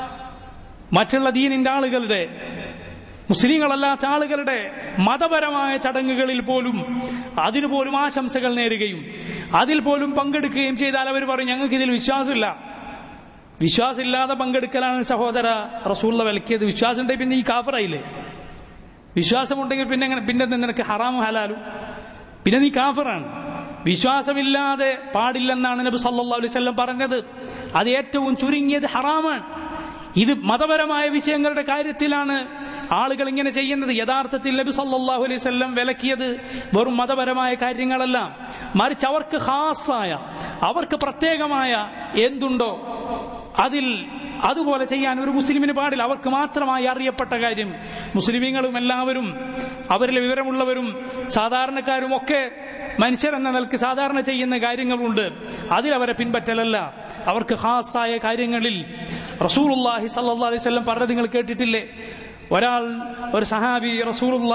മറ്റുള്ള ദീനിന്റെ ആളുകളുടെ മുസ്ലിങ്ങളല്ലാത്ത ആളുകളുടെ മതപരമായ ചടങ്ങുകളിൽ പോലും അതിനു പോലും ആശംസകൾ നേരുകയും അതിൽ പോലും പങ്കെടുക്കുകയും ചെയ്താൽ അവർ പറയും ഞങ്ങൾക്ക് ഇതിൽ വിശ്വാസമില്ല വിശ്വാസമില്ലാതെ പങ്കെടുക്കലാണ് സഹോദര റസൂള്ള വിലക്കിയത് വിശ്വാസം ഉണ്ടെങ്കിൽ പിന്നെ ഈ കാഫറായില്ലേ വിശ്വാസമുണ്ടെങ്കിൽ പിന്നെ എങ്ങനെ പിന്നെ എന്താ നിനക്ക് ഹറാമും ഹലാലും പിന്നെ നീ കാഫറാണ് വിശ്വാസമില്ലാതെ പാടില്ലെന്നാണ് നബി സല്ലല്ലാഹു അലൈഹി വസല്ലം പറഞ്ഞത് അത് ഏറ്റവും ചുരുങ്ങിയത് ഹറാമാണ് ഇത് മതപരമായ വിഷയങ്ങളുടെ കാര്യത്തിലാണ് ആളുകൾ ഇങ്ങനെ ചെയ്യുന്നത് യഥാർത്ഥത്തിൽ നബി സല്ലല്ലാഹു അലൈഹി വസല്ലം വിലക്കിയത് വെറും മതപരമായ കാര്യങ്ങളല്ല മറിച്ച് അവർക്ക് ഖാസായ അവർക്ക് പ്രത്യേകമായ എന്തുണ്ടോ അതിൽ അതുപോലെ ചെയ്യാൻ ഒരു മുസ്ലിമിന് പാടില്ല അവർക്ക് മാത്രമായി അറിയപ്പെട്ട കാര്യം മുസ്ലിമീങ്ങളും എല്ലാവരും അവരിലെ വിവരമുള്ളവരും സാധാരണക്കാരും ഒക്കെ മനുഷ്യരെന്ന നിലക്ക് സാധാരണ ചെയ്യുന്ന കാര്യങ്ങളുണ്ട് അതിലവരെ പിൻപറ്റലല്ല അവർക്ക് ഖാസായ കാര്യങ്ങളിൽ റസൂലുള്ളാഹി സല്ലല്ലാഹു അലൈഹി വസല്ലം പറഞ്ഞത് നിങ്ങൾ കേട്ടിട്ടില്ലേ ഒരാൾ ഒരു സഹാബി റസൂലുള്ള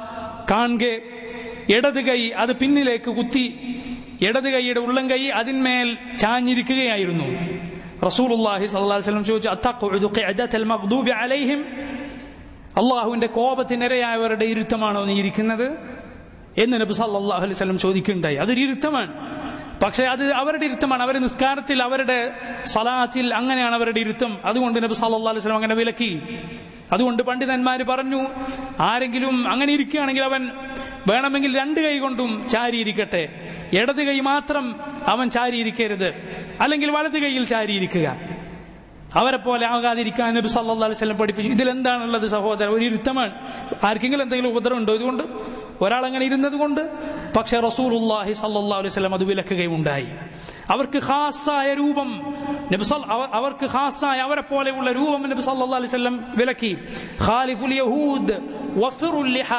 കാണെ ഇടത് കൈ അത് പിന്നിലേക്ക് കുത്തി ഇടത് കൈയുടെ ഉള്ളം കൈ അതിന്മേൽ ചാഞ്ഞിരിക്കുകയായിരുന്നു റസൂലുള്ളാഹി സ്വല്ലല്ലാഹു അലൈഹി വസല്ലം ചോദിച്ചു അത്തഖഉദു ഖിഅദത്തൽ മഗ്ദൂബി അലൈഹിം അള്ളാഹുവിന്റെ കോപത്തിനിരയായവരുടെ ഇരുത്തമാണോ നീ ഇരിക്കുന്നത് എന്ന് നബി സല്ലല്ലാഹു അലൈഹി വസല്ലം ചോദിക്കുകയുണ്ടായി അതൊരു ഇരുത്തമാണ് പക്ഷെ അത് അവരുടെ ഇരുത്തമാണ് അവരുടെ നിസ്കാരത്തിൽ അവരുടെ സലാത്തിൽ അങ്ങനെയാണ് അവരുടെ ഇരുത്തം അതുകൊണ്ട് നബി സല്ലല്ലാഹു അലൈഹി വസല്ലം അങ്ങനെ വിലക്കി അതുകൊണ്ട് പണ്ഡിതന്മാർ പറഞ്ഞു ആരെങ്കിലും അങ്ങനെ ഇരിക്കുകയാണെങ്കിൽ അവൻ വേണമെങ്കിൽ രണ്ട് കൈ കൊണ്ടും ചാരിയിരിക്കട്ടെ ഇടത് കൈ മാത്രം അവൻ ചാരിയിരിക്കരുത് അല്ലെങ്കിൽ വലത് കൈയിൽ ചാരിയിരിക്കുക അവരെ പോലെ ആകാതിരിക്കാൻ നബി സല്ലല്ലാഹു അലൈഹി വസല്ലം പഠിപ്പിച്ചു ഇതിലെന്താണുള്ളത് സഹോദരൻ ഒരു ഇരുത്തമാണ് ആർക്കെങ്കിലും എന്തെങ്കിലും ഉപദ്രവം ഉണ്ടോ ഇതുകൊണ്ട് ഒരാൾ അങ്ങനെ ഇരുന്നത് കൊണ്ട് പക്ഷെ റസൂലുള്ളാഹി സല്ലല്ലാഹു അലൈഹി വസല്ലം അത് വിലക്കുകയുണ്ടായി അവർക്ക് ഖാസായ രൂപം നബി സല്ല- അവ- അവർക്ക് ഖാസായ അവരെ പോലെയുള്ള രൂപം നബി സല്ലല്ലാഹു അലൈഹി വസല്ലം വിലക്കി ഖാലിഫുൽ യഹൂദ് വഫിറുൽ ലിഹാ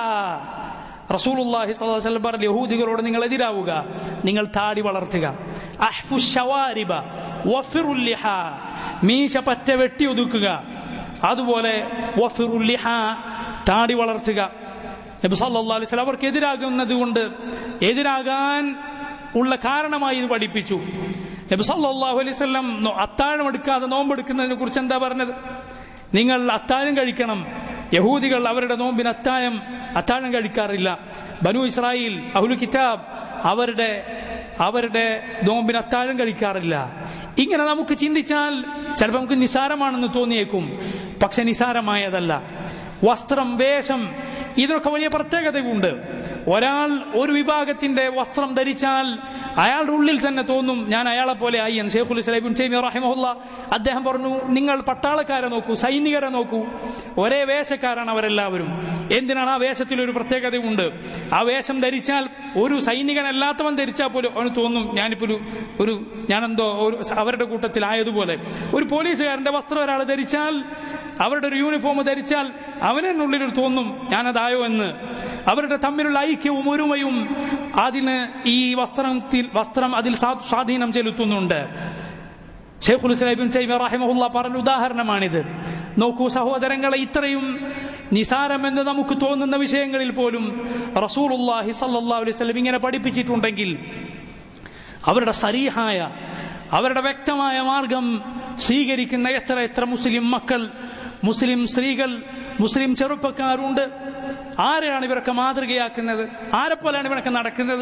റസൂലുള്ളാഹി സ്വല്ലല്ലാഹു അലൈഹി വസല്ലം പറഞ്ഞു യഹൂദികളോട് നിങ്ങൾ എതിരാവുക നിങ്ങൾ താടി വളർത്തുക അഹ്ഫു ശവാരിബ വഫിറുൽ ലിഹാ മീശ പറ്റ വെട്ടി ഒതുക്കുക അതുപോലെ വഫിറുൽ ലിഹാ താടി വളർത്തുക നബി സല്ലല്ലാഹു അലൈഹി വസല്ലം അവർക്ക് എതിരാകുന്നത് കൊണ്ട് എതിരാകാൻ ഉള്ള കാരണമായി ഇത് പഠിപ്പിച്ചു നബി സല്ലല്ലാഹു അലൈഹി വസല്ലം നോ- അത്താഴം എടുക്കാതെ നോമ്പെടുക്കുന്നതിനെ കുറിച്ച് എന്താ പറഞ്ഞത് നിങ്ങൾ അത്താഴം കഴിക്കണം യഹൂദികൾ അവരുടെ നോമ്പിന് അത്താഴം അത്താഴം കഴിക്കാറില്ല ബനു ഇസ്രായേൽ അഹുലു കിതാബ് അവരുടെ അവരുടെ നോമ്പിന് അത്താഴം കഴിക്കാറില്ല ഇങ്ങനെ നമുക്ക് ചിന്തിച്ചാൽ ചിലപ്പോൾ നമുക്ക് നിസാരമാണെന്ന് തോന്നിയേക്കും പക്ഷെ നിസാരമായതല്ല വസ്ത്രം വേഷം ഇതിനൊക്കെ വലിയ പ്രത്യേകതയുണ്ട് ഒരാൾ ഒരു വിഭാഗത്തിന്റെ വസ്ത്രം ധരിച്ചാൽ അയാളുടെ ഉള്ളിൽ തന്നെ തോന്നും ഞാൻ അയാളെ പോലെ ആയി എന്ന് ഷെയ്ഖുൽ ഇസ്ലാം ടൈമി റഹിമഹുല്ല അദ്ദേഹം പറഞ്ഞു നിങ്ങൾ പട്ടാളക്കാരെ നോക്കൂ സൈനികരെ നോക്കൂ ഒരേ വേഷക്കാരാണ് അവരെല്ലാവരും എന്തിനാണ് ആ വേഷത്തിൽ ഒരു പ്രത്യേകതയുണ്ട് ആ വേഷം ധരിച്ചാൽ ഒരു സൈനികനല്ലാത്തവൻ ധരിച്ചാൽ പോലും അവന് തോന്നും ഞാനിപ്പോ ഒരു ഒരു ഞാനെന്തോ ഒരു അവരുടെ കൂട്ടത്തിലായതുപോലെ ഒരു പോലീസുകാരന്റെ വസ്ത്രം ഒരാൾ ധരിച്ചാൽ അവരുടെ ഒരു യൂണിഫോം ധരിച്ചാൽ അവനുള്ളിൽ ഒരു തോന്നും ഞാനതായോ എന്ന് അവരുടെ തമ്മിലുള്ള ഐക്യവും ഒരുമയും അതിന് ഈ വസ്ത്രത്തിൽ വസ്ത്രം അതിൽ സ്വാ- സ്വാധീനം ചെലുത്തുന്നുണ്ട് ഷെയ്ഖുൽ ഇസ്ലാം തൈമ റഹിമഹുല്ല പറഞ്ഞ ഉദാഹരണമാണിത് നോക്കൂ സഹോദരങ്ങളെ ഇത്രയും നിസാരമെന്ന് നമുക്ക് തോന്നുന്ന വിഷയങ്ങളിൽ പോലും റസൂലുള്ളാഹി സല്ലല്ലാഹു അലൈഹി വസല്ലം ഇങ്ങനെ പഠിപ്പിച്ചിട്ടുണ്ടെങ്കിൽ അവരുടെ സരീഹായ അവരുടെ വ്യക്തമായ മാർഗം സ്വീകരിക്കുന്ന എത്ര എത്ര മുസ്ലിം മക്കൾ മുസ്ലിം സ്ത്രീകൾ മുസ്ലിം ചെറുപ്പക്കാരുണ്ട് ആരെയാണ് ഇവരൊക്കെ മാതൃകയാക്കുന്നത് ആരെപ്പോലെയാണ് ഇവരൊക്കെ നടക്കുന്നത്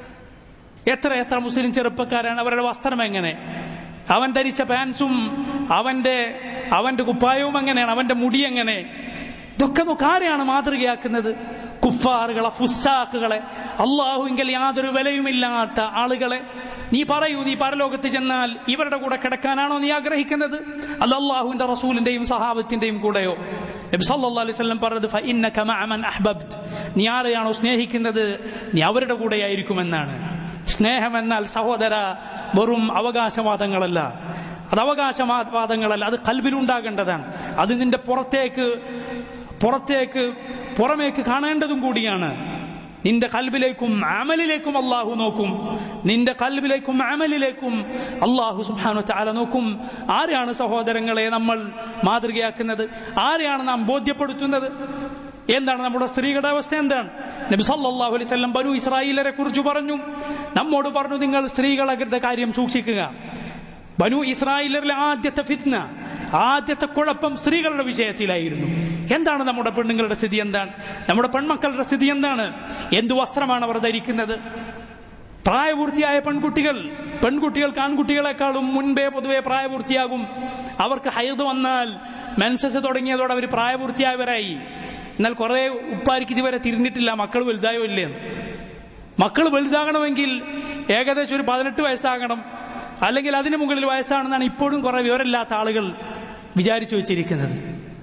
എത്ര എത്ര മുസ്ലിം ചെറുപ്പക്കാരാണ് അവരുടെ വസ്ത്രം എങ്ങനെ അവൻ ധരിച്ച പാൻസും അവന്റെ അവന്റെ കുപ്പായവും എങ്ങനെയാണ് അവന്റെ മുടി എങ്ങനെ ഇതൊക്കെ നോക്ക് ആരെയാണ് മാതൃകയാക്കുന്നത് കുഫാറുകളെ ഫുസാക്കുകളെ അള്ളാഹുവിങ്കൽ യാതൊരു വിലയുമില്ലാത്ത ആളുകളെ നീ പറയൂ നീ പരലോകത്ത് ചെന്നാൽ ഇവരുടെ കൂടെ കിടക്കാനാണോ നീ ആഗ്രഹിക്കുന്നത് അല്ല അള്ളാഹുവിന്റെ റസൂലിന്റെയും സഹാബത്തിന്റെയും കൂടെയോ നബി സല്ലല്ലാഹു അലൈഹി വസല്ലം പറഞ്ഞത് ഫഇന്നക മഅ മൻ അഹ്ബബ്ത് നീ ആരെയാണോ സ്നേഹിക്കുന്നത് നീ അവരുടെ കൂടെയായിരിക്കുമെന്നാണ് സ്നേഹം എന്നാൽ സഹോദര വെറും അവകാശവാദങ്ങളല്ല അത് അവകാശവാദങ്ങളല്ല അത് കൽബിലുണ്ടാകേണ്ടതാണ് അത് നിന്റെ പുറത്തേക്ക് പുറത്തേക്ക് പുറമേക്ക് കാണേണ്ടതും കൂടിയാണ് നിന്റെ കൽബിലേക്കും അമലിലേക്കും അള്ളാഹു നോക്കും നിന്റെ കൽബിലേക്കും അമലിലേക്കും അള്ളാഹു സുബാനു ചാല നോക്കും ആരെയാണ് സഹോദരങ്ങളെ നമ്മൾ മാതൃകയാക്കുന്നത് ആരെയാണ് നാം ബോധ്യപ്പെടുത്തുന്നത് എന്താണ് നമ്മുടെ സ്ത്രീകളുടെ അവസ്ഥ എന്താണ് നബി സല്ലല്ലാഹു അലൈഹി വസല്ലം ബനു ഇസ്രായേലരെ കുറിച്ച് പറഞ്ഞു നമ്മോട് പറഞ്ഞു നിങ്ങൾ സ്ത്രീകളുടെ കാര്യം സൂക്ഷിക്കുക ബനു ഇസ്രായേലറിലെ ആദ്യത്തെ ഫിത്ന ആദ്യത്തെ കുഴപ്പം സ്ത്രീകളുടെ വിഷയത്തിലായിരുന്നു എന്താണ് നമ്മുടെ പെണ്ണുങ്ങളുടെ സ്ഥിതി എന്താണ് നമ്മുടെ പെൺമക്കളുടെ സ്ഥിതി എന്താണ് എന്തു വസ്ത്രമാണ് അവർ ധരിക്കുന്നത് പ്രായപൂർത്തിയായ പെൺകുട്ടികൾ പെൺകുട്ടികൾക്ക് ആൺകുട്ടികളെക്കാളും മുൻപേ പൊതുവെ പ്രായപൂർത്തിയാകും അവർക്ക് ഹൈദ് വന്നാൽ മെൻസസ് തുടങ്ങിയതോടെ അവർ പ്രായപൂർത്തിയായവരായി എന്നാൽ കുറെ ഉപ്പാരിക്ക് ഇതുവരെ തിരിഞ്ഞിട്ടില്ല മക്കൾ വലുതായോ ഇല്ലേ മക്കൾ വലുതാകണമെങ്കിൽ ഏകദേശം ഒരു പതിനെട്ട് വയസ്സാകണം അല്ലെങ്കിൽ അതിനു മുകളിൽ വയസ്സാണെന്നാണ് ഇപ്പോഴും കുറെ വിവരമില്ലാത്ത ആളുകൾ വിചാരിച്ചു വെച്ചിരിക്കുന്നത്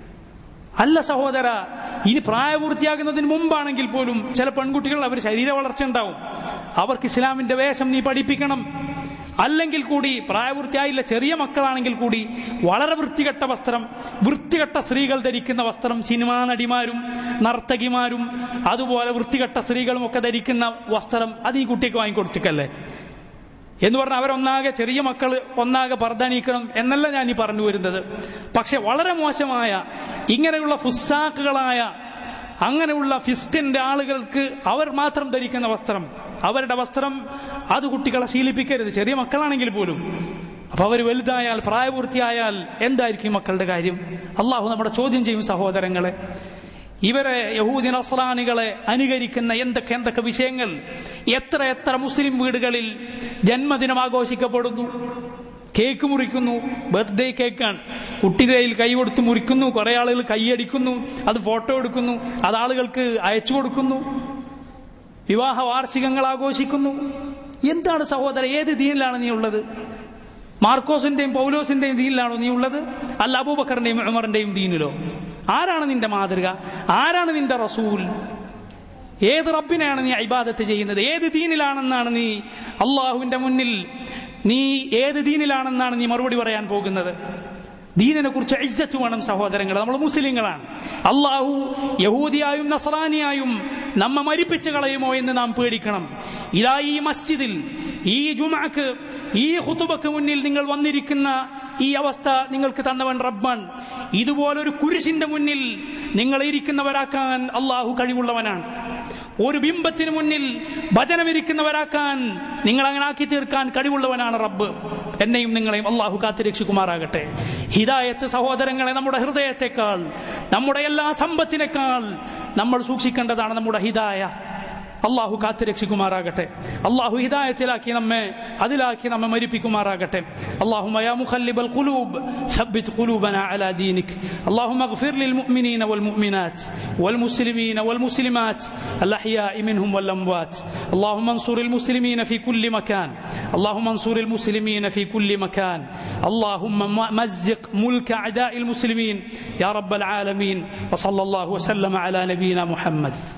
അല്ല സഹോദര ഇനി പ്രായപൂർത്തിയാകുന്നതിന് മുമ്പാണെങ്കിൽ പോലും ചില പെൺകുട്ടികൾ അവർ ശരീര വളർച്ച ഉണ്ടാവും അവർക്ക് ഇസ്ലാമിന്റെ വേഷം നീ പഠിപ്പിക്കണം അല്ലെങ്കിൽ കൂടി പ്രായപൂർത്തിയായില്ല ചെറിയ മക്കളാണെങ്കിൽ കൂടി വളരെ വൃത്തികെട്ട വസ്ത്രം വൃത്തികെട്ട സ്ത്രീകൾ ധരിക്കുന്ന വസ്ത്രം സിനിമാ നടിമാരും നർത്തകിമാരും അതുപോലെ വൃത്തികെട്ട സ്ത്രീകളും ഒക്കെ ധരിക്കുന്ന വസ്ത്രം അത് ഈ കുട്ടിക്ക് വാങ്ങിക്കൊടുത്തിക്കല്ലേ എന്ന് പറഞ്ഞാൽ അവരൊന്നാകെ ചെറിയ മക്കൾ ഒന്നാകെ പർദ്ദാനീക്കണം എന്നല്ല ഞാൻ ഈ പറഞ്ഞു വരുന്നത് പക്ഷെ വളരെ മോശമായ ഇങ്ങനെയുള്ള ഫുസാക്കുകളായ അങ്ങനെയുള്ള ഫിസ്റ്റിന്റെ ആളുകൾക്ക് അവർ മാത്രം ധരിക്കുന്ന വസ്ത്രം അവരുടെ വസ്ത്രം അത് കുട്ടികളെ ശീലിപ്പിക്കരുത് ചെറിയ മക്കളാണെങ്കിൽ പോലും അപ്പൊ അവർ വലുതായാൽ പ്രായപൂർത്തിയായാൽ എന്തായിരിക്കും മക്കളുടെ കാര്യം അള്ളാഹു നമ്മുടെ ചോദ്യം ചെയ്യും സഹോദരങ്ങളെ ഇവരെ യഹൂദി നസ്രാനികളെ അനുകരിക്കുന്ന എന്തൊക്കെ എന്തൊക്കെ വിഷയങ്ങൾ എത്ര എത്ര മുസ്ലിം വീടുകളിൽ ജന്മദിനം ആഘോഷിക്കപ്പെടുന്നു കേക്ക് മുറിക്കുന്നു ബർത്ത്ഡേ കേക്കാണ് കുട്ടികയിൽ കൈ കൊടുത്ത് മുറിക്കുന്നു കുറെ ആളുകൾ കൈയടിക്കുന്നു അത് ഫോട്ടോ എടുക്കുന്നു അത് ആളുകൾക്ക് അയച്ചു കൊടുക്കുന്നു വിവാഹ വാർഷികങ്ങൾ ആഘോഷിക്കുന്നു എന്താണ് സഹോദര ഏത് ദീനിലാണ് നീ ഉള്ളത് മാർക്കോസിന്റെയും പൗലോസിന്റെയും ദീനിലാണോ നീ ഉള്ളത് അല്ല അബൂബക്കറിന്റെയും ഉമറിന്റെയും ദീനിലോ ആരാണ് നിന്റെ മാതൃക ആരാണ് നിന്റെ റസൂൽ ഏത് റബ്ബിനെയാണ് നീ ഇബാദത്ത് ചെയ്യുന്നത് ഏത് ദീനിലാണെന്നാണ് നീ അള്ളാഹുവിന്റെ മുന്നിൽ നീ ഏത് ദീനിലാണെന്നാണ് നീ മറുപടി പറയാൻ പോകുന്നത് ദീനിനെ കുറിച്ച് ഇജ്ജത്ത് വേണം സഹോദരങ്ങൾ നമ്മൾ മുസ്ലിങ്ങളാണ് അള്ളാഹു യഹൂദിയായും നസറാനിയായും നമ്മ മരിപ്പിച്ചു കളയുമോ എന്ന് നാം പേടിക്കണം ഇതാ ഈ മസ്ജിദിൽ ഈ ജുമാക്ക് ഈ ഹുത്തുബക്ക് മുന്നിൽ നിങ്ങൾ വന്നിരിക്കുന്ന ഈ അവസ്ഥ നിങ്ങൾക്ക് തന്നവൻ റബ്ബാൻ ഇതുപോലൊരു കുരിശിന്റെ മുന്നിൽ നിങ്ങൾ ഇരിക്കുന്നവരാക്കാൻ അള്ളാഹു കഴിവുള്ളവനാണ് ഒരു ബിംബത്തിന് മുന്നിൽ ഭജനമിരിക്കുന്നവരാക്കാൻ നിങ്ങൾ അങ്ങനെ ആക്കി തീർക്കാൻ കഴിവുള്ളവനാണ് റബ്ബ് എന്നെയും നിങ്ങളെയും അള്ളാഹു കാത്തിരക്ഷിക്കുമാറാകട്ടെ ഹിദായത്ത് സഹോദരങ്ങളെ നമ്മുടെ ഹൃദയത്തെക്കാൾ നമ്മുടെ എല്ലാ സമ്പത്തിനേക്കാൾ നമ്മൾ സൂക്ഷിക്കേണ്ടതാണ് നമ്മുടെ ഹിദായ അള്ളാഹു കാത്തുരക്ഷിക്കുമാറാകട്ടെ അള്ളാഹു ഹിദായത്തിലാക്കി നമ്മെ അതിലാക്കി നമ്മെ മരിപ്പിക്കുമാറാകട്ടെ اللهم يا مخلب القلوب ثبت قلوبنا على دينك اللهم اغفر للمؤمنين والمؤمنات والمسلمين والمسلمات الأحياء منهم والأموات اللهم انصر المسلمين في كل مكان اللهم انصر المسلمين في كل مكان اللهم مزق ملك أعداء المسلمين يا رب العالمين وصلى الله وسلم على نبينا محمد